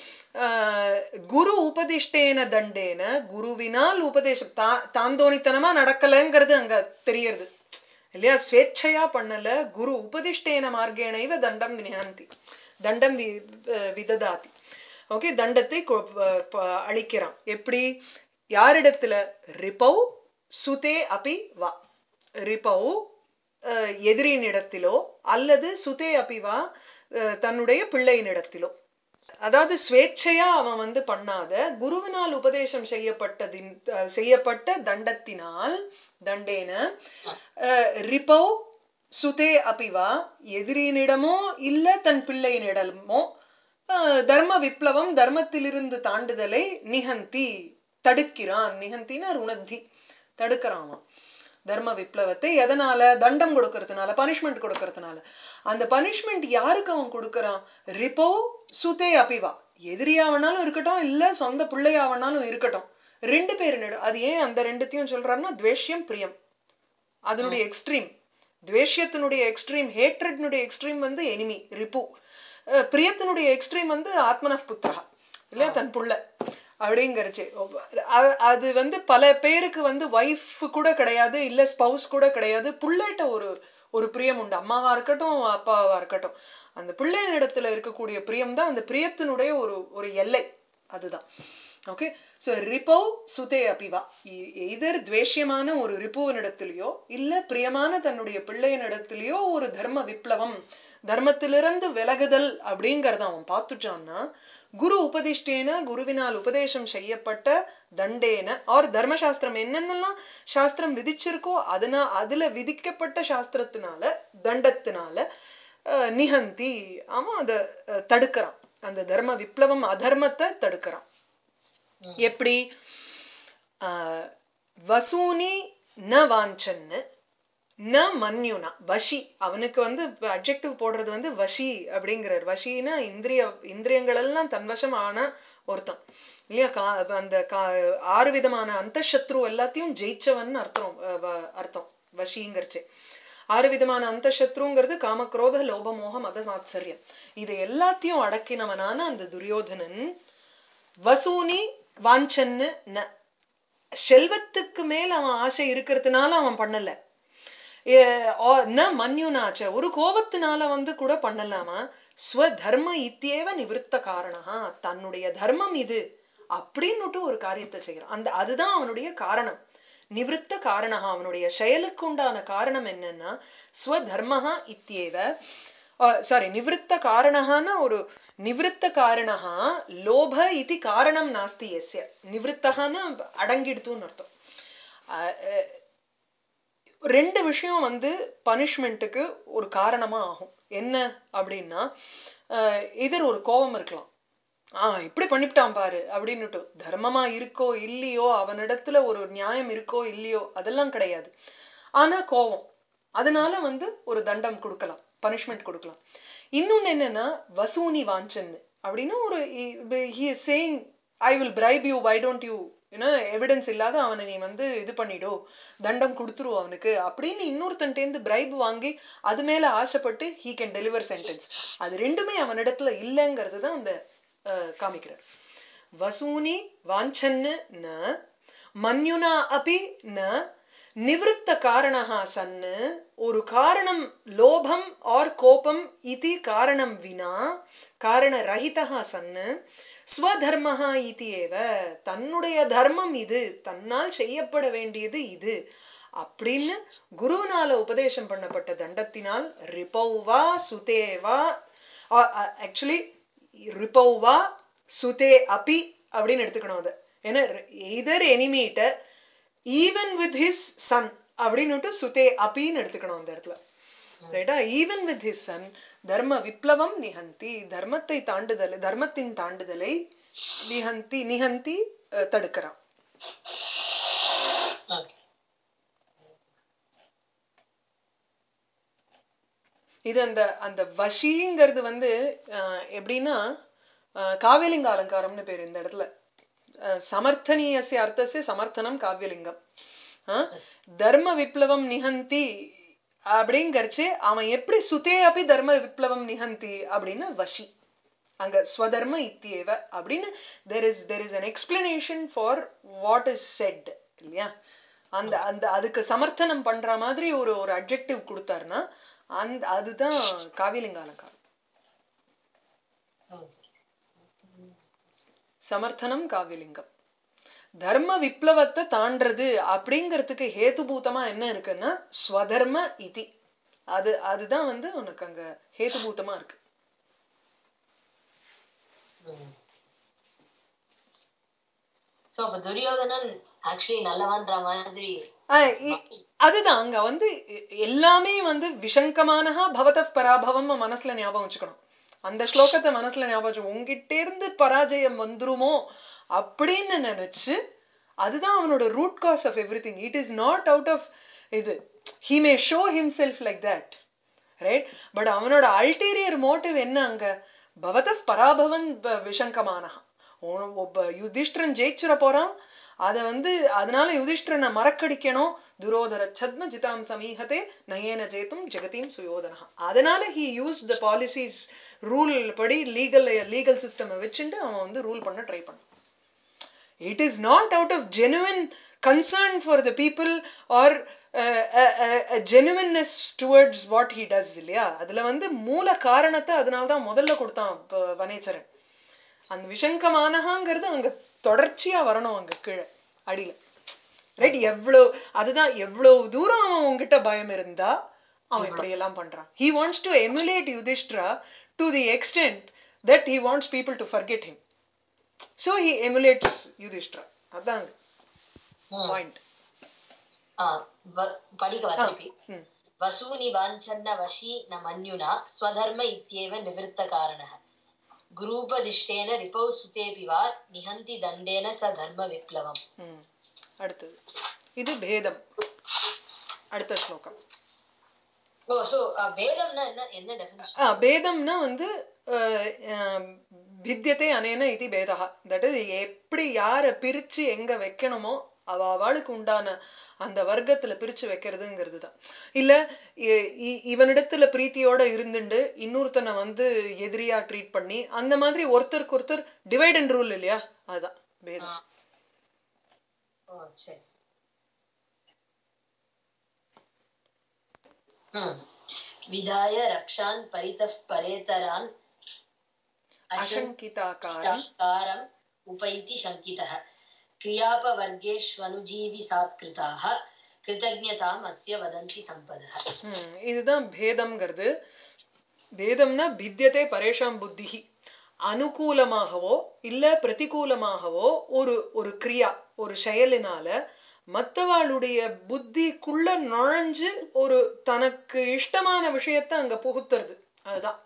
[SPEAKER 1] ஆஹ், குரு உபதிஷ்டேன தண்டேன குருவினால் உபதேசம் தா தாந்தோணித்தனமா நடக்கலைங்கிறது அங்க தெரியறது இல்லையா ஸ்வேച്ഛையா பண்ணல குரு உபதிஷ்டேன மார்க்கேணைவ தண்டம் நிஹந்தி தண்டம் வி அஹ் விததாதி ஓகே தண்டத்தை கொ- ப- ப- அளிக்கிறான் எப்படி யாரிடத்துல ரிபௌ சுதே அபி வா ரிபௌ அஹ், எதிரியினிடத்திலோ அல்லது சுதே அபி வா அஹ், தன்னுடைய பிள்ளையினிடத்திலோ அதாவது ஸ்வேച്ഛையா அவன் வந்து பண்ணாத குருவினால் உபதேசம் செய்யப்பட்டதின் அஹ், செய்யப்பட்ட தண்டத்தினால் தண்டேன அஹ், ரிபௌ சுதே அபிவா எதிரியினிடமோ இல்ல தன் பிள்ளையினிடமோ அஹ், தர்ம விப்ளவம் தர்மத்திலிருந்து தாண்டுதலை நிகந்தி தடுக்கிறான் நிகந்தின ருணத்தி தடுக்கிறான் அவன். தர்ம விப்ளவத்தை எதனால தண்டம் கொடுக்கறதுனால பனிஷ்மெண்ட் கொடுக்கறதுனால அந்த பனிஷ்மெண்ட் யாருக்கு அவன் கொடுக்கறான் ரிபோ சுதே அபிவா எதிரியாவனாலும் இருக்கட்டும் இல்ல சொந்த பிள்ளையாவனாலும் இருக்கட்டும் ரெண்டு பேர் நடு அது ஏன் அந்த ரெண்டுத்தையும் சொல்றாருன்னா துவேஷ்யம் பிரியம் அதனுடைய எக்ஸ்ட்ரீம் துவேஷ்யத்தினுடைய எக்ஸ்ட்ரீம் ஹேட்ரட்னுடைய எக்ஸ்ட்ரீம் வந்து எனிமி ரிப்பு அஹ் பிரியத்தினுடைய எக்ஸ்ட்ரீம் வந்து ஆத்மனப் புத்திரா இல்லையா தன் புள்ள அப்படிங்கறச்சு அ- அது வந்து பல பேருக்கு வந்து ஒய்ஃப் கூட கிடையாது இல்ல ஸ்பௌஸ் கூட கிடையாது புள்ளைட்ட ஒரு ஒரு பிரியம் உண்டு அம்மாவா இருக்கட்டும் அப்பாவா இருக்கட்டும் அந்த பிள்ளையின் இடத்துல இருக்கக்கூடிய பிரியம் தான் அந்த பிரியத்தினுடைய ஒரு ஒரு எல்லை அதுதான் ஓகே சோ ரிபௌ சுதே அபிவா எதர் துவேஷ்யமான ஒரு ரிப்புவனிடத்திலேயோ இல்ல பிரியமான தன்னுடைய பிள்ளையனிடத்திலேயோ ஒரு தர்ம விப்ளவம் தர்மத்திலிருந்து விலகுதல் அப்படிங்கறத அவன் பார்த்துட்டான்னா குரு உபதிஷ்டேன குருவினால் உபதேசம் செய்யப்பட்ட தண்டேன ஆர் தர்மசாஸ்திரம் என்னென்னலாம் சாஸ்திரம் விதிச்சிருக்கோ அதனா அதுல விதிக்கப்பட்ட சாஸ்திரத்தினால தண்டத்தினால அஹ், நிஹந்தி அவன் அதை அஹ், தடுக்கிறான் அந்த தர்ம விப்ளவம் அதர்மத்தை தடுக்கிறான் எப்படி ஆஹ், வசூனி ந வாஞ்சன்னு ந மன்யுனா வஷி அவனுக்கு வந்து அப்ஜெக்டிவ் போடுறது வந்து வஷி அப்படிங்கிறார் வஷின்னா இந்திரிய இந்திரியங்கள் எல்லாம் தன்வசம் ஆன ஒருத்தன் இல்லையா கா அந்த கா ஆறு விதமான அந்தசத்ரு எல்லாத்தையும் ஜெயிச்சவன் அர்த்தம் அஹ் வ- அர்த்தம் வஷிங்கிறச்சு ஆறு விதமான அந்தசத்ருங்கிறது காமக்ரோத லோபமோக மத மாத்சரியம் இது எல்லாத்தையும் அடக்கினவனான அந்த துரியோதனன் வசூனி வாஞ்சன்னு ந செல்வத்துக்கு மேல் அவன் ஆசை இருக்கிறதுனால அவன் பண்ணல ஏ, ஆ- ந மன்யுனாச்ச ஒரு கோபத்தினால வந்து கூட பண்ணலாமா ஸ்வதர்ம இத்தியேவ நிவிருத்த காரணா தன்னுடைய தர்மம் இது அப்படின்னுட்டு ஒரு காரியத்தை செய்யறான் அந்த அதுதான் அவனுடைய காரணம் நிவிருத்த காரணா அவனுடைய செயலுக்கு உண்டான காரணம் என்னன்னா ஸ்வதர்மஹா இத்தியேவ சாரி நிவிருத்த காரணஹான ஒரு நிவிருத்த காரணஹா லோப இது காரணம் நாஸ்தி எஸ்ய நிவிருத்தகான்னு அடங்கிடுத்துன்னு அர்த்தம் அஹ், அஹ், ரெண்டு விஷயம் வந்து பனிஷ்மெண்ட்டுக்கு ஒரு காரணமா ஆகும் என்ன அப்படின்னா அஹ், எதிர் ஒரு கோபம் இருக்கலாம் ஆ இப்படி பண்ணிவிட்டான் பாரு அப்படின்னுட்டு தர்மமா இருக்கோ இல்லையோ அவனிடத்துல ஒரு நியாயம் இருக்கோ இல்லையோ அதெல்லாம் கிடையாது ஆனா கோபம் அதனால வந்து ஒரு தண்டம் கொடுக்கலாம் பனிஷ்மெண்ட் கொடுக்கலாம் இன்னொன்னு என்னன்னா வசூனி வாஞ்சன்னு அப்படின்னு ஒரு he is saying I will bribe you why don't you ஏன்னா எவிடன்ஸ் இல்லாத அவனை நீ வந்து இது பண்ணிடு தண்டம் கொடுத்துருவோம் அவனுக்கு அப்படின்னு இன்னொருத்தன்ட்டேந்து பிரைப் வாங்கி அது மேல ஆசைப்பட்டு ஹீ கேன் டெலிவர் சென்டென்ஸ் அது ரெண்டுமே அவனிடத்துல இல்லைங்கிறது தான் அந்த அஹ், காமிக்கிறார் வசூனி வாஞ்சன்னு ந மன்யுனா அபி ந நிவிருத்த காரணா சன்னு ஒரு காரணம் லோபம் ஆர் கோபம் இது காரணம் வினா காரண ரஹிதா சன்னு ஸ்வதர்மஹா இது ஏவ தன்னுடைய தர்மம் இது தன்னால் செய்யப்பட வேண்டியது இது அப்படின்னு குருவினால உபதேசம் பண்ணப்பட்ட தண்டத்தினால் ரிபௌவா சுதேவா ஆக்சுவலி ரிபௌவா சுதே அபி அப்படின்னு எடுத்துக்கணும் அதை ஏன்னா எதர் எனிமீட்ட ஈவன் வித் ஹிஸ் சன் அப்படின்னுட்டு சுதே அபின்னு எடுத்துக்கணும் அந்த இடத்துல ரைட்டா ஈவன் வித் ஹிஸ் சன் தர்ம விப்ளவம் நிஹந்தி தர்மத்தை தாண்டுதல் தர்மத்தின் தாண்டுதலை நிஹந்தி நிஹந்தி அஹ், தடுக்கிறான்
[SPEAKER 2] ஓகே
[SPEAKER 1] இது அந்த அந்த வஷிங்கிறது வந்து அஹ், எப்படின்னா அஹ், காவியலிங்க அலங்காரம்னு பேர் இந்த இடத்துல அஹ், சமர்த்தனீயஸ்ய அர்த்தஸ்ய சமர்த்தனம் காவியலிங்கம் அஹ், தர்ம விப்ளவம் நிஹந்தி அப்படிங்கறச்சு அவன் எப்படி சுதே அப்படி தர்ம விப்ளவம் நிஹந்தி அப்படின்னு வஷி அங்க ஸ்வதர்ம இத்தியேவ அப்படின்னு there is there is an explanation for what is said இல்லையா அந்த அந்த அதுக்கு சமர்த்தனம் பண்ற மாதிரி ஒரு ஒரு அட்ஜெக்டிவ் கொடுத்தாருன்னா அந்த அதுதான் காவியலிங்க அலங்காரம்
[SPEAKER 2] ஓகே
[SPEAKER 1] சமர்த்தனம் காவியலிங்கம் தர்ம விப்ளவத்தை தாண்டறது அப்படிங்கிறதுக்கு ஹேதுபூதமா என்ன இருக்குன்னா ஸ்வதர்ம இதி அது அதுதான் வந்து உனக்கு அங்க ஹேதுபூதமா இருக்கு
[SPEAKER 2] சோ அப்ப துரியோதனன் ஆக்சுவலி நல்லவன்ற மாதிரி
[SPEAKER 1] ஆஹ் இ- அதுதான் அங்க வந்து எ- எல்லாமே வந்து விஷங்கமானஹா பவத பராபவம் மனசுல ஞாபகம் வச்சுக்கணும் அந்த ஸ்லோகத்தை மனசுல ஞாபகம் வச்சு உங்ககிட்ட இருந்து பராஜயம் வந்துருமோ அப்படின்னு நினைச்சு அதுதான் அவனோட root cause of everything it is not out of இது he may show himself like that right but அவனோட அல்டீரியர் மோட்டிவ் என்ன அங்க பவத பராபவன் ப- விஷங்கமானஹா உன- ஒப்ப யுதிஷ்டிரன் ஜெயிச்சுற போறான் அத வந்து அதனால யுதிஷ்டிரனை மறக்கடிக்கணும் துரோதர சத்ம ஜிதாம் சமீஹதே நயேன ஜெயத்தும் ஜெகதீம் சுயோதனஹா அதனால he use the policies rule படி லீகல் லீகல் சிஸ்டம் வச்சுட்டு அவன் வந்து ரூல் பண்ண ட்ரை பண்ணான் it is not out of genuine concern for the people or uh, a, a, a genuineness towards what he does இல்லையா அதுல வந்து மூல காரணத்தை அதனால தான் முதல்ல கொடுத்தான் ப- வனேச்சரன் அந்த விஷங்கமானகாங்கிறது அங்க தொடர்ச்சியா வரணும் அங்க கீழே அடியில ரைட் எவ்வளவு அதுதான் எவ்வளவு தூரம் அவன் உன்கிட்ட பயம் இருந்தா அவன் இப்படி எல்லாம் பண்றான் he wants to emulate Yudhishthira to the extent that he wants people to forget him so he emulates Yudhishthira அதான் பாயிண்ட்
[SPEAKER 2] ஆ, வ- படிக்க திருப்பி
[SPEAKER 1] ம்
[SPEAKER 2] वसूनि वाञ्छन्न वशी न मन्युना स्वधर्म इत्येव निवृत्तकारणः गुरूपदिष्टेन रिपौ सुतेऽपि वा निहन्ति दण्डेन स धर्मविप्लवम्
[SPEAKER 1] ம். அடுத்தது இது பேதம் அடுத்த ஸ்லோகம்
[SPEAKER 2] ஓ ஸோ வேதம்னா என்ன என்ன டெஃபினிஷன்
[SPEAKER 1] ஆ பேதம்னா வந்து அஹ், அஹ், பித்தியத்தை அனேன இது பேதா தட் இஸ் எப்படி யாரை பிரிச்சு எங்க வைக்கணுமோ அவ அவளுக்கு உண்டான அந்த வர்க்கத்துல பிரிச்சு வைக்கிறதுங்கிறது தான் இல்ல இ- இ- இவனிடத்துல பிரீத்தியோட இருந்துண்டு இன்னொருத்தனை வந்து எதிரியா ட்ரீட் பண்ணி அந்த மாதிரி ஒருத்தருக்கு ஒருத்தர் டிவைட் அண்ட் ரூல் இல்லையா அதுதான் பேதம்
[SPEAKER 2] ஓ சரி ம். विधाय रक्षान् परितः परेतरान्
[SPEAKER 1] அசங்கிதாக்காரம்
[SPEAKER 2] अशङ्किताकारम् उपैति शङ्कितः क्रियापवर्गेष्वनुजीविसात्कृताः कृतज्ञताम् अस्य वदन्ति सम्पदः
[SPEAKER 1] ம், இதுதான் பேதம்ங்கிறது பேதம்னா பித்தியத்தை பரேஷாம் புத்திஹி அனுகூலமாகவோ இல்ல பிரதிகூலமாகவோ ஒரு ஒரு கிரியா ஒரு செயலினால மத்தவாளுடைய புத்திக்குள்ள நுழைஞ்சு ஒரு தனக்கு இஷ்டமான விஷயத்த அங்க புகுத்துறது அதுதான்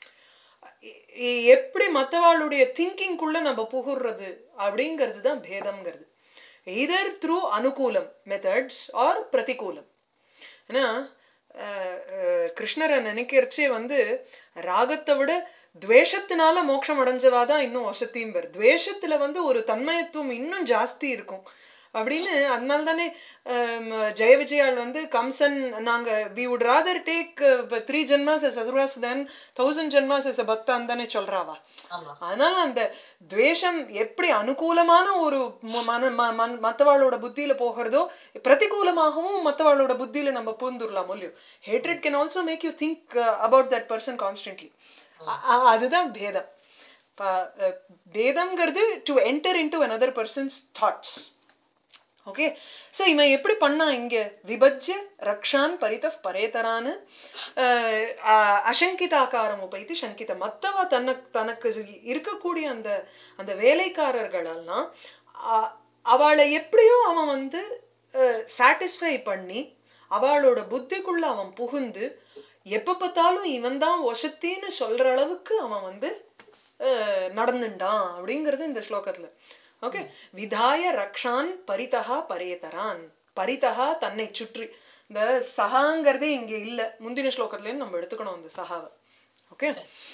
[SPEAKER 1] எ- எ- எப்படி மத்தவாளுடைய திங்கிங்குள்ள நம்ம புகுறது அப்படிங்கிறது தான் பேதம்ங்கிறது எய்தர் த்ரூ அனுகூலம் மெத்தட்ஸ் ஆர் பிரதிகூலம் ஏன்னா அஹ், அஹ், கிருஷ்ணரை நினைக்கிறச்சே வந்து ராகத்தை விட துவேஷத்தினால மோட்சம் அடைஞ்சவா தான் இன்னும் வசத்தியும் பெரு துவேஷத்துல வந்து ஒரு தன்மயத்துவம் இன்னும் ஜாஸ்தி இருக்கும் அப்படின்னு அதனால தானே ஜெய விஜயாள் வந்து கம்சன் நாங்க we would rather take three ஜென்மாஸ் எஸ் அசுராஸ் தென் தௌசண்ட் ஜென்மாஸ் எஸ் பக்தான் தானே சொல்றாவா
[SPEAKER 2] ஆமா
[SPEAKER 1] அதனால அந்த துவேஷம் எப்படி அனுகூலமான ஒரு ம- மன ம- மன- மத்தவாளோட புத்தியில போகிறதோ பிரதிகூலமாகவும் மத்தவாளோட புத்தியில நம்ம பூந்துடலாம் இல்லையோ hatred can also make you think about that person constantly அதுதான் பேதம் ப- அஹ், பேதம்ங்கிறது to enter into another person's thoughts okay so இவன் எப்படி பண்ணான் இங்க விபஜ்ய ரக்ஷான் பரிதப் பரேதரான்னு அஹ், அஹ், அசங்கிதாக்காரம் உபைத்து சங்கித மத்தவ தனக்கு தனக்கு இருக்கக்கூடிய அந்த அந்த வேலைக்காரர்களெல்லாம் அ- அவளை எப்படியோ அவன் வந்து சாட்டிஸ்ஃபை பண்ணி அவளோட புத்திக்குள்ள அவன் புகுந்து எப்ப பார்த்தாலும் இவன் தான் வசத்தின்னு சொல்ற அளவுக்கு அவன் வந்து அஹ், நடந்துட்டான் அப்படிங்கிறது இந்த ஸ்லோகத்துல ஓகே விதாய ரக்ஷான் பரிதகா பரேதரான் பரிதகா தன்னை சுற்றி இந்த சகாங்கிறதே இங்க இல்ல முந்தின ஸ்லோகத்துலேயும் நம்ம எடுத்துக்கணும் இந்த சகாவை ஓகே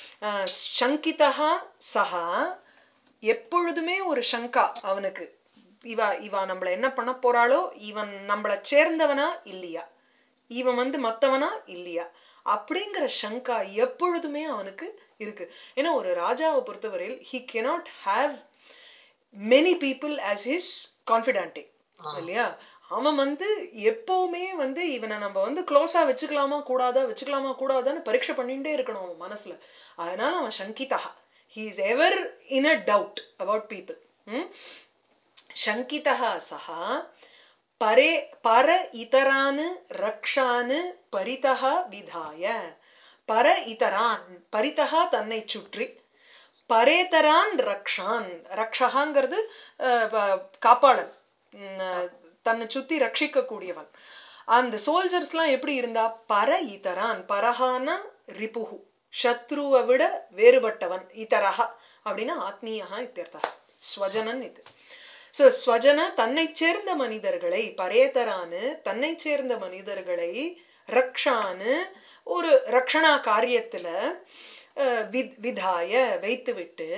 [SPEAKER 1] சங்கிதா சஹா எப்பொழுதுமே ஒரு சங்கா அவனுக்கு இவ இவ நம்மள என்ன பண்ண போறாளோ இவன் நம்மள சேர்ந்தவனா இல்லையா இவன் வந்து மத்தவனா இல்லையா அப்படிங்கிற சங்கா எப்பொழுதுமே அவனுக்கு இருக்கு ஏன்னா ஒரு ராஜாவை பொறுத்தவரையில் he cannot have many people as his confidante இல்லையா அவன் வந்து எப்பவுமே வந்து இவனை நம்ம வந்து க்ளோஸா வச்சுக்கலாமா கூடாதா வச்சுக்கலாமா கூடாதான்னு பரீட்சை பண்ணிட்டே இருக்கணும் அவன் மனசுல அதனால அவன் சங்கிதா he is ever in a doubt about people சங்கிதா சஹா பரே பர இதரான் ரக்ஷான் பரிதः விதாய பர இதரான் பரிதः தன்னை சுற்றி பரேதரான் ரக்ஷான் ரக்ஷகாங்கிறது அஹ், ப- காப்பாளன் உம், அஹ், தன்னை சுத்தி ரட்சிக்க கூடியவன் அந்த சோல்ஜர்ஸ்லாம் எப்படி இருந்தா பர இதரான் பரஹான ரிபுகு சத்ருவை விட வேறுபட்டவன் இதரஹ அப்படின்னா ஆத்மீயஹா இத்தியர்த்தா ஸ்வஜனன் இது சோ ஸ்வஜன தன்னை சேர்ந்த மனிதர்களை பரேதரானு தன்னை சேர்ந்த மனிதர்களை ரக்ஷானு ஒரு ரக்ஷணா காரியத்துல அஹ், வித்- விதாய வைத்துவிட்டு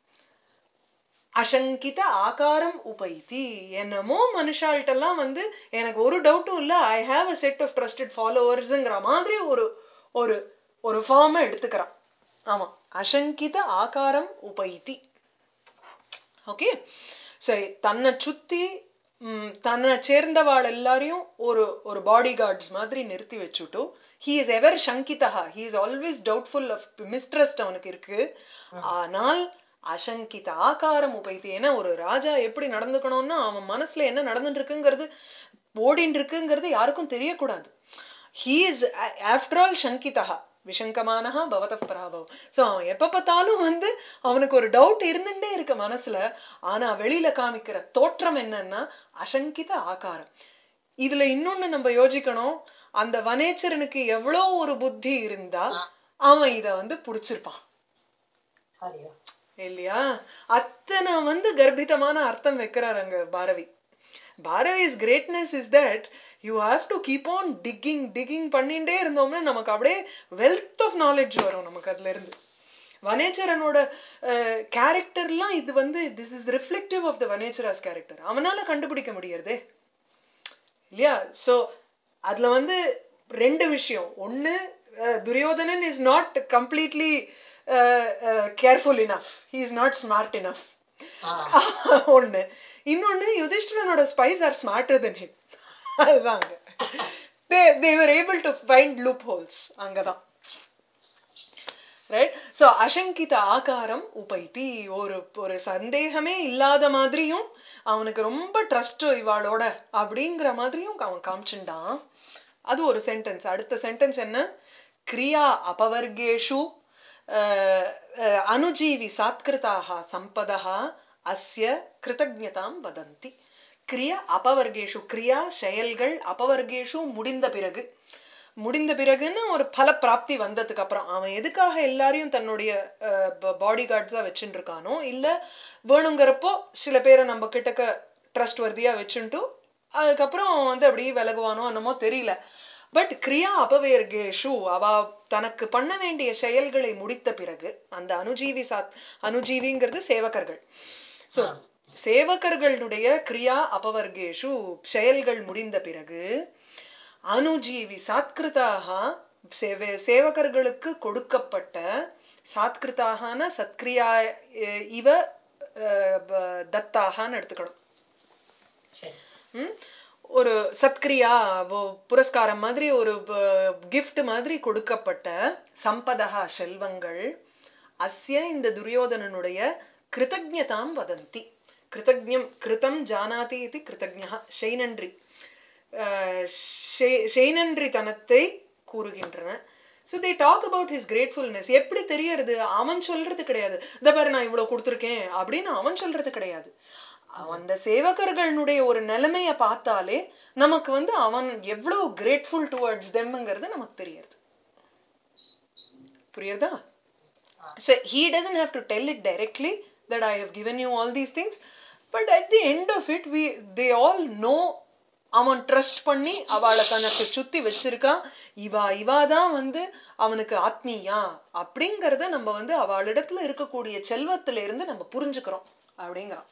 [SPEAKER 1] அசங்கித ஆகாரம் உபைத்தி என்னமோ மனுஷால்ட்டெல்லாம் வந்து எனக்கு ஒரு டவுட்டும் இல்ல I have a set of trusted ஃபாலோவர்ஸுங்கிற மாதிரி ஒரு ஒரு ஒரு ஃபார்மை எடுத்துக்கிறான் ஆமா அசங்கித ஆகாரம் உபைத்தி ஓகே சரி தன்னை சுத்தி ம், தன்னை சேர்ந்தவாள் எல்லாரையும் ஒரு ஒரு பாடி கார்ட்ஸ் மாதிரி நிறுத்தி வச்சுட்டு ஹீ இஸ் எவர் சங்கிதா he is always doubtful of mistrust அவனுக்கு இருக்கு ஆனால் அசங்கித ஆகாரம் உபைத்தி ஏன்னா ஒரு ராஜா எப்படி நடந்துக்கணும்னா அவன் மனசுல என்ன நடந்துட்டு இருக்குங்கிறது ஓடின்னு இருக்குங்கிறது யாருக்கும் தெரியக்கூடாது ஹீ இஸ் ஆஃப்டர் ஆல் சங்கிதா விஷங்கமானஹா பவத பராபவம் ஸோ அவன் எப்ப பார்த்தாலும் வந்து அவனுக்கு ஒரு டவுட் இருந்துட்டே இருக்கு மனசுல ஆனா வெளியில காமிக்கிற தோற்றம் என்னன்னா அசங்கித ஆகாரம் இதுல இன்னொன்னு நம்ம யோசிக்கணும் அந்த வனேச்சரனுக்கு எவ்வளோ ஒரு புத்தி இருந்தா அவன் இத வந்து புடிச்சிருப்பான்
[SPEAKER 2] ஹரியோ
[SPEAKER 1] இல்லையா அத்தனை வந்து கர்ப்பிதமான அர்த்தம் வைக்கிறார் அங்க பாரவி பாரவிஸ் greatness is that you have to keep on ticking ticking பண்ணிட்டே இருந்தோம்னா நமக்கு அப்படியே வெல்த் ஆஃப் நாலேஜ் வரும் நமக்கு அதுல இருந்து வனேச்சரனோட கேரக்டர்லாம் இது வந்து this is reflective of the வனேச்சராஸ் கேரக்டர் அவனால கண்டுபிடிக்க முடியறதே இல்லையா சோ அதுல வந்து ரெண்டு விஷயம் ஒண்ணு அஹ், துரியோதனன் is not completely careful enough he is not smart enough
[SPEAKER 2] ஆ
[SPEAKER 1] ஒண்ணு இன்னொன்னு யுதிஷ்டிரனோட spies are smarter then him அதுதான் அங்க they they were able to find loop holes அங்கதான் ரைட் ஸோ அசங்கித ஆகாரம் உபைத்தி ஒரு ஒரு சந்தேகமே இல்லாத மாதிரியும் அவனுக்கு ரொம்ப ட்ரஸ்ட் இவாளோட அப்படிங்கிற மாதிரியும் அவன் காமிச்சுண்டான் அது ஒரு சென்டென்ஸ் அடுத்த சென்டென்ஸ் என்ன கிரியா அபவர்கேஷு அஹ், அஹ், அனுஜீவி சாத்கிருதாக சம்பதா அஸ்ய கிருதஜதாம் வதந்தி கிரியா அபவர்கேஷு கிரியா செயல்கள் அபவர்கேஷு முடிந்த பிறகு முடிந்த பிறகுன்னு ஒரு பல பிராப்தி வந்ததுக்கு அப்புறம் அவன் எதுக்காக எல்லாரையும் தன்னுடைய பாடி கார்ட்ஸா வச்சுட்டு இருக்கானோ இல்ல வேணுங்கிறப்போ சில பேரை நம்ம கிட்டக்க ட்ரஸ்ட் வர்தியா வச்சுட்டு அதுக்கப்புறம் அவன் வந்து அப்படியே விலகுவானோ என்னமோ தெரியல பட் கிரியா அபவேர்கேஷு அவ தனக்கு பண்ண வேண்டிய செயல்களை முடித்த பிறகு அந்த அனுஜீவி சாத் அனுஜீவிங்கிறது சேவகர்கள் சோ சேவகர்களுடைய கிரியா அபவர்கேஷு செயல்கள் முடிந்த பிறகு அனுஜீவி சாத்கிருதாக சேவ சேவகர்களுக்கு கொடுக்கப்பட்ட சாத்கிருதாகன சத்கிரியா அஹ், இவ அஹ், ப- தத்தாகன்னு எடுத்துக்கணும்
[SPEAKER 2] சரி
[SPEAKER 1] ம்? ஒரு சத்கிரியா ஒ- புரஸ்காரம் மாதிரி ஒரு கிஃப்ட் மாதிரி கொடுக்கப்பட்ட சம்பதா செல்வங்கள் அஸ்ய இந்த துரியோதனனுடைய கிருதஜதாம் வதந்தி கிருதஜம் கிருதம் ஜானாதி இது கிருதஜா செய்நன்றி அஹ், செய்- செய்நன்றித்தனத்தை கூறுகின்றன so they talk about his gratefulness எப்படி தெரியறது அவன் சொல்றது கிடையாது இந்த பாரு நான் இவ்வளவு கொடுத்துருக்கேன் அப்படின்னு அவன் சொல்றது கிடையாது அந்த சேவகர்களுடைய ஒரு நிலைமைய பார்த்தாலே நமக்கு வந்து அவன் எவ்வளவு கிரேட்ஃபுல் டுவர்ட்ஸ் தெம்ங்கிறது நமக்கு தெரியுது புரியுறதா So he doesn't have to tell it directly that I have given you all these things, but at the end of it, we they all know அவன் ட்ரஸ்ட் பண்ணி அவளை தனக்கு சுத்தி வச்சிருக்கான் இவா இவா தான் வந்து அவனுக்கு ஆத்மீயா அப்படிங்கறத நம்ம வந்து அவளிடத்துல இருக்கக்கூடிய செல்வத்துல இருந்து நம்ம புரிஞ்சுக்கிறோம் அப்படிங்கிறான்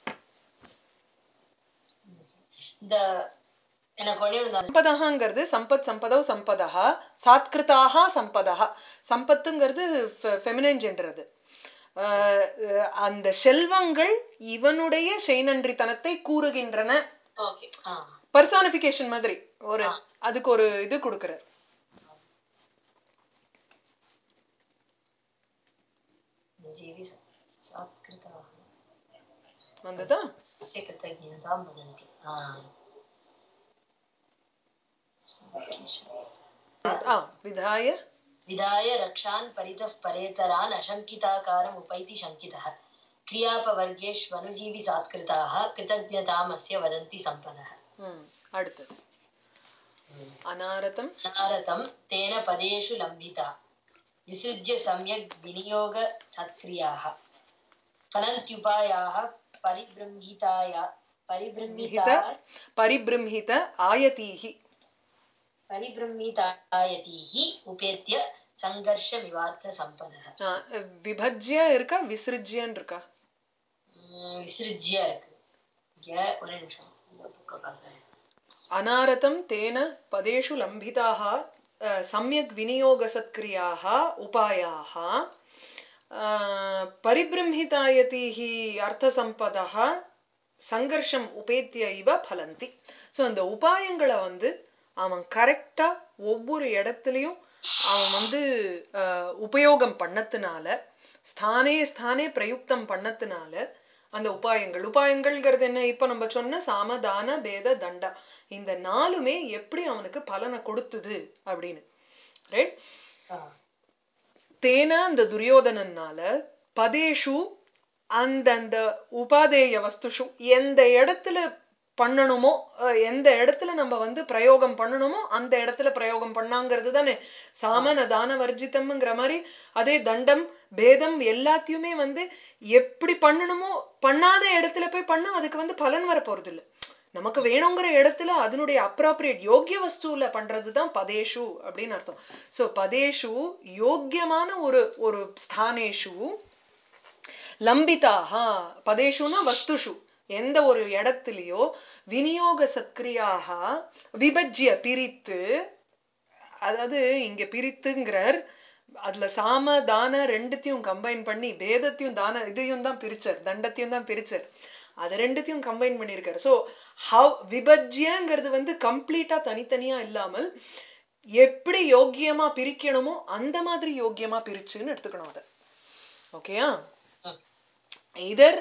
[SPEAKER 2] இந்த எனக்கு ஒண்ணே ஒண்ணு தான்.
[SPEAKER 1] சம்பதகாங்கிறது சம்பத் சம்பதோ சம்பதா சாத்கிருதாக சம்பதா சம்பத்துங்கிறது ஃபெமினைன் ஜெண்டர் அது அஹ் அஹ் அந்த செல்வங்கள் இவனுடைய செய்நன்றித்தனத்தை கூறுகின்றன
[SPEAKER 2] ஓகே ஆ
[SPEAKER 1] பர்சானிபிகேஷன் மாதிரி ஒரு அதுக்கு ஒரு இது கொடுக்கிறார்
[SPEAKER 2] जीवि सात्कृताः
[SPEAKER 1] வந்ததா
[SPEAKER 2] अस्य कृतज्ञतां वदन्ति आ
[SPEAKER 1] ஆ விதாய
[SPEAKER 2] विधाय रक्षान् परितः परेतरान् अशङ्किताकारम् उपैति शङ्कितः क्रियापवर्गेष्वनुजीवि सात्कृताः कृतज्ञतामस्य वदन्ति सम्पदः
[SPEAKER 1] ம், அடுத்தது அனாரதம்
[SPEAKER 2] नारतं तेन पदेषु लम्बिता विसृज्य सम्यग् विनियोगसत्क्रियाः फलन्त्युपायाः परिबृंहिताया परिबृंहिता
[SPEAKER 1] பரிபிரம்ஹித ஆயதீஹி
[SPEAKER 2] परिबृंहितायतीः उपेत्य सङ्घर्षमिवार्थसम्पदः
[SPEAKER 1] ஆ, விபஜ்ய இருக்கா விசிருஜ்யன்னு இருக்கா
[SPEAKER 2] உம் விசிறிஜ்யா இருக்கு இங்க ஒரே நிமிஷம் இந்த புக்கை பார்க்கிறேன்
[SPEAKER 1] அனாரதம் தேன பதேஷு லம்பிதாக அஹ், சம்யக் விநியோகசத்கிரியாக உபாயாக அஹ், பரிபிரம்ஹிதாயதீஹ அர்த்தசம்பதः சங்கர்ஷம் உபேத்திய இவ பலந்தி ஸோ அந்த உபாயங்களை வந்து அவன் கரெக்டா ஒவ்வொரு இடத்துலையும் அவன் வந்து அஹ், உபயோகம் பண்ணத்துனால ஸ்தானே ஸ்தானே பிரயுக்தம் பண்ணத்துனால அந்த உபாயங்கள் உபாயங்கள்ங்கிறது என்ன இப்ப நம்ம சொன்ன சாம தான பேத தண்டா இந்த நாலுமே எப்படி அவனுக்கு பலனை கொடுத்துது அப்படின்னு ரைட்
[SPEAKER 2] ஆ,
[SPEAKER 1] தேன அந்த துரியோதனனால பதேஷு அந்தந்த உபாதேய வஸ்துஷு எந்த இடத்துல பண்ணணுமோ அஹ், எந்த இடத்துல நம்ம வந்து பிரயோகம் பண்ணணுமோ அந்த இடத்துல பிரயோகம் பண்ணாங்கிறது தானே சாமன தான வர்ஜிதம்ங்கிற மாதிரி அதே தண்டம் பேதம் எல்லாத்தையுமே வந்து எப்படி பண்ணணுமோ பண்ணாத இடத்துல போய் பண்ணா அதுக்கு வந்து பலன் வர போறது இல்ல நமக்கு வேணுங்கிற இடத்துல அதனுடைய அப்ராப்ரியேட் யோக்கிய வஸ்துல பண்றதுதான் பதேஷு அப்படின்னு அர்த்தம் சோ பதேஷு யோக்கியமான ஒரு ஒரு ஸ்தானேஷு லம்பிதாக பதேஷுனா வஸ்துஷு எந்த ஒரு இடத்துலயோ விநியோக சத்கிரியாக விபஜ்ய பிரித்து அதாவது இங்க பிரித்துங்கிறார் அதுல சாம தான ரெண்டுத்தையும் கம்பைன் பண்ணி பேதத்தையும் தான இதையும் தான் பிரிச்சார் தண்டத்தையும் தான் பிரிச்சார் அது ரெண்டுத்தையும் கம்பைன் பண்ணியிருக்காரு ஸோ ஹவ் விபஜ்யங்கிறது வந்து கம்ப்ளீட்டா தனித்தனியா இல்லாமல் எப்படி யோக்கியமா பிரிக்கணுமோ அந்த மாதிரி யோக்கியமா பிரிச்சுன்னு எடுத்துக்கணும் அதை ஓகேயா
[SPEAKER 2] ம்.
[SPEAKER 1] இதர்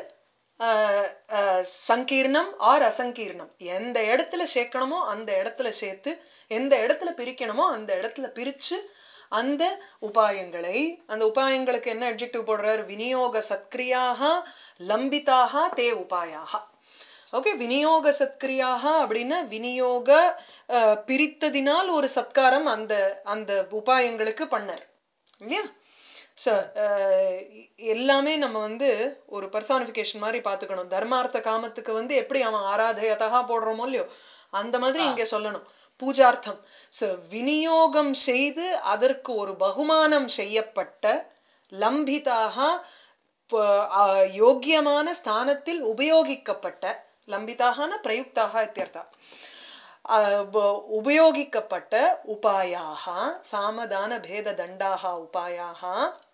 [SPEAKER 1] சங்கீர்ணம் ஆர் அசங்கீர்ணம் எந்த இடத்துல சேர்க்கணுமோ அந்த இடத்துல சேர்த்து எந்த இடத்துல பிரிக்கணுமோ அந்த இடத்துல பிரிச்சு அந்த உபாயங்களை அந்த உபாயங்களுக்கு என்ன அட்ஜெக்டிவ் போடுறார் விநியோக சத்கிரியாக லம்பிதாக தே உபாயாக ஓகே விநியோக சத்கிரியாக அப்படின்னா விநியோக அஹ், பிரித்ததினால் ஒரு சத்காரம் அந்த அந்த உபாயங்களுக்கு பண்ணார் இல்லையா ஸோ எல்லாமே நம்ம வந்து ஒரு பர்சானிஃபிகேஷன் மாதிரி பார்த்துக்கணும் தர்மார்த்த காமத்துக்கு வந்து எப்படி அவன் ஆராதயதகா போடுறோமோ இல்லையோ அந்த மாதிரி இங்க சொல்லணும் பூஜார்த்தம் ஸோ விநியோகம் செய்து அதற்கு ஒரு பகுமானம் செய்யப்பட்ட லம்பிதாக ப- ஆ, யோக்கியமான ஸ்தானத்தில் உபயோகிக்கப்பட்ட லம்பிதாகன பிரயுக்தாக இத்தியர்த்தா ஆ, ப- உபயோகிக்கப்பட்ட உபாயாக சாமதான பேத தண்டாக உபாயாக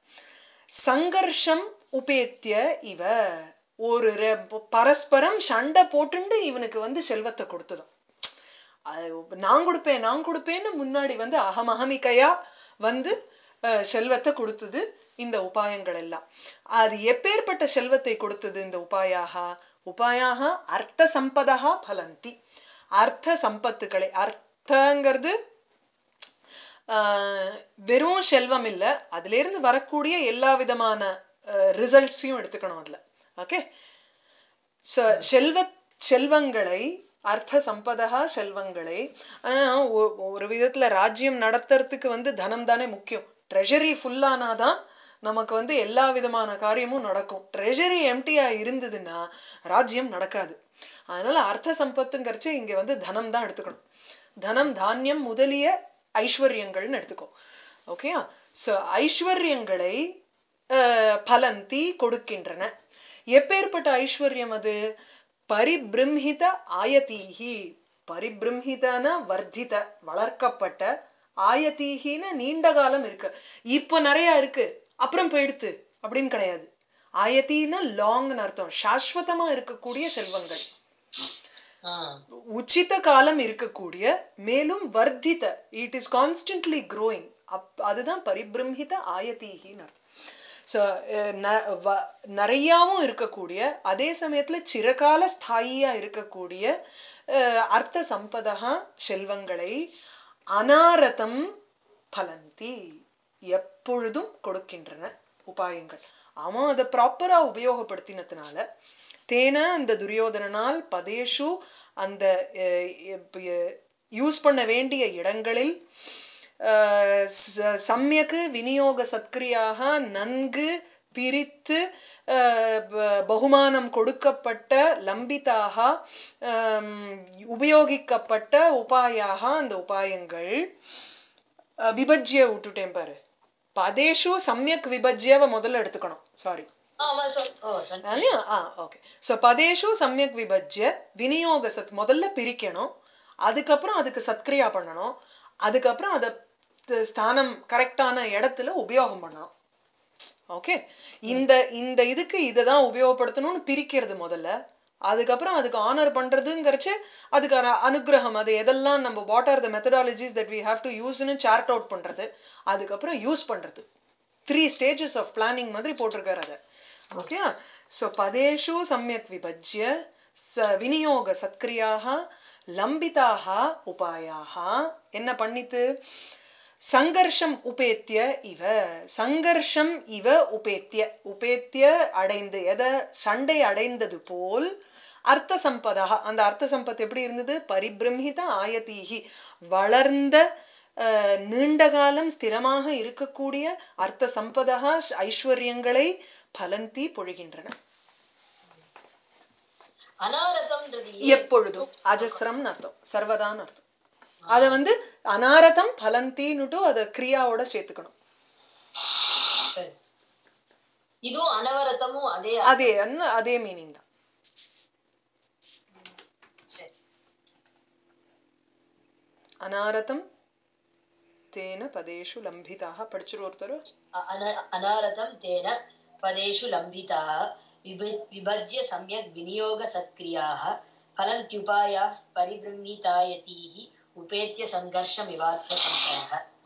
[SPEAKER 1] சங்கர்ஷம் உபேத்திய இவ ஒரு ரெ- பரஸ்பரம் சண்டை போட்டுண்டு இவனுக்கு வந்து செல்வத்தை கொடுத்ததும் அது நான் கொடுப்பேன் நான் கொடுப்பேன்னு முன்னாடி வந்து அகமகமிக்கையா வந்து அஹ், செல்வத்தை கொடுத்தது இந்த உபாயங்கள் எல்லாம் அது எப்பேற்பட்ட செல்வத்தை கொடுத்தது இந்த உபாயாக உபாயாக அர்த்த சம்பதா பலந்தி அர்த்த சம்பத்துக்களை அர்த்தங்கிறது ஆஹ், வெறும் செல்வம் இல்ல அதுல இருந்து வரக்கூடிய எல்லா விதமான ரிசல்ட்ஸையும் எடுத்துக்கணும் அதுல ஓகே செல்வ செல்வங்களை அர்த்த சம்பதா செல்வங்களை ஆனா ஒ- ஒரு விதத்துல ராஜ்யம் நடத்துறதுக்கு வந்து தனம் தானே முக்கியம் ட்ரெஷரி ஃபுல்லானாதான் நமக்கு வந்து எல்லா விதமான காரியமும் நடக்கும் ட்ரெஷரி எம்டியா இருந்ததுன்னா ராஜ்யம் நடக்காது அதனால அர்த்த சம்பத்துங்கிறச்சு இங்க வந்து தனம் தான் எடுத்துக்கணும் தனம் தானியம் முதலிய ஐஸ்வர்யங்கள்னு எடுத்துக்கோ ஓகேயா சோ ஐஸ்வர்யங்களை அஹ், பலந்தி கொடுக்கின்றன எப்பேற்பட்ட ஐஸ்வர்யம் அது பரிபிரம்ஹித ஆயதீஹி பரிபிரம்ஹிதன வர்த்தித வளர்க்கப்பட்ட ஆயதீகின்னு நீண்ட காலம் இருக்கு இப்போ நிறைய இருக்கு அப்புறம் போயிடுத்து அப்படின்னு கிடையாது ஆயத்தின்னா லாங்னு அர்த்தம் சாஸ்வதமா இருக்கக்கூடிய செல்வங்கள்
[SPEAKER 2] ஆ
[SPEAKER 1] உச்சித காலம் இருக்கக்கூடிய மேலும் வர்த்தித it is constantly growing up அதுதான் பரிபிரம்ஹித ஆயத்தீகின்னு அர்த்தம் ஸோ நிறையாவும் இருக்கக்கூடிய அதே சமயத்துல சிறகால ஸ்தாயியா இருக்கக்கூடிய அஹ், அர்த்த சம்பதா செல்வங்களை அனாரதம் பலந்தி எப்பொழுதும் கொடுக்கின்றன உபாயங்கள் அவன் அதை ப்ராப்பரா உபயோகப்படுத்தினதுனால தேன அந்த துரியோதனனால் பதேஷு அந்த யூஸ் பண்ண வேண்டிய இடங்களில் அஹ், ச- சம்யக்கு விநியோக சத்கிரியாக நன்கு பிரித்து அஹ், ப- பகுமானம் கொடுக்கப்பட்ட லம்பிதாக ஆம், உபயோகிக்கப்பட்ட உபாயாக அந்த உபாயங்கள் அஹ், விபஜ்ய விட்டுட்டேன் பாரு பதேஷு சம்யக் விபஜ்யவை முதல்ல எடுத்துக்கணும் சாரி
[SPEAKER 2] ஆமா சொல் ஓ சொன்னீங்க
[SPEAKER 1] இல்லையா ஆ ஓகே ஸோ பதேஷு சம்யக் விபஜ்ய விநியோக சத் முதல்ல பிரிக்கணும் அதுக்கப்புறம் அதுக்கு சத்கிரியா பண்ணணும் அதுக்கப்புறம் அதை த- ஸ்தானம் கரெக்டான இடத்துல உபயோகம் பண்ணணும் ஓகே இந்த இந்த இதுக்கு இதை தான் உபயோகப்படுத்தணும்னு பிரிக்கிறது முதல்ல அதுக்கப்புறம் அதுக்கு ஆனர் பண்றதுங்கிறச்சு அதுக்கான அனுகிரகம் அது எதெல்லாம் நம்ம what are the methodologies that we have to யூஸ்னு சார்ட் அவுட் பண்றது அதுக்கப்புறம் யூஸ் பண்றது த்ரீ ஸ்டேஜஸ் ஆஃப் பிளானிங் மாதிரி போட்டிருக்காரு அதை ஓகே ஸோ பதேஷு சம்யக் விபஜ்ய ச விநியோக சத்கிரியாக லம்பிதாக உபாயாக என்ன பண்ணித்து சங்கர்ஷம் உபேத்திய இவ சங்கர்ஷம் இவ உபேத்திய உபேத்திய அடைந்து எதை சண்டை அடைந்தது போல் அர்த்த சம்பதா அந்த அர்த்த சம்பத் எப்படி இருந்தது பரிபிரம்மித ஆயதீஹி வளர்ந்த அஹ், நீண்ட காலம் ஸ்திரமாக இருக்கக்கூடிய அர்த்த சம்பதா ஐஸ்வர்யங்களை பலந்தி பொழிகின்றன
[SPEAKER 2] அனாரதம்ன்றது ஏன்
[SPEAKER 1] எப்பொழுதும் அஜஸ்ரம்னு அர்த்தம் சர்வதான்னு அர்த்தம் அத வந்து அனாரதம் பலந்தின்னுட்டு அதை கிரியாவோட சேர்த்துக்கணும்
[SPEAKER 2] சரி இதுவும் அனவரதமும் அதே
[SPEAKER 1] அதே அன்ன- அதே மீனிங் தான்
[SPEAKER 2] சரி
[SPEAKER 1] அனாரதம் தேன பதேஷு லம்பிதாக படிச்சிரு ஒருத்தர்
[SPEAKER 2] अ- अन- अनारतं तेन पदेषु लम्बिताः विभ विभज्य सम्यक् विनियोगसत्क्रियाः फलन्त्युपायाः परिबृंहितायतीः उपेत्य सङ्घर्षमिवार्थसम्पदः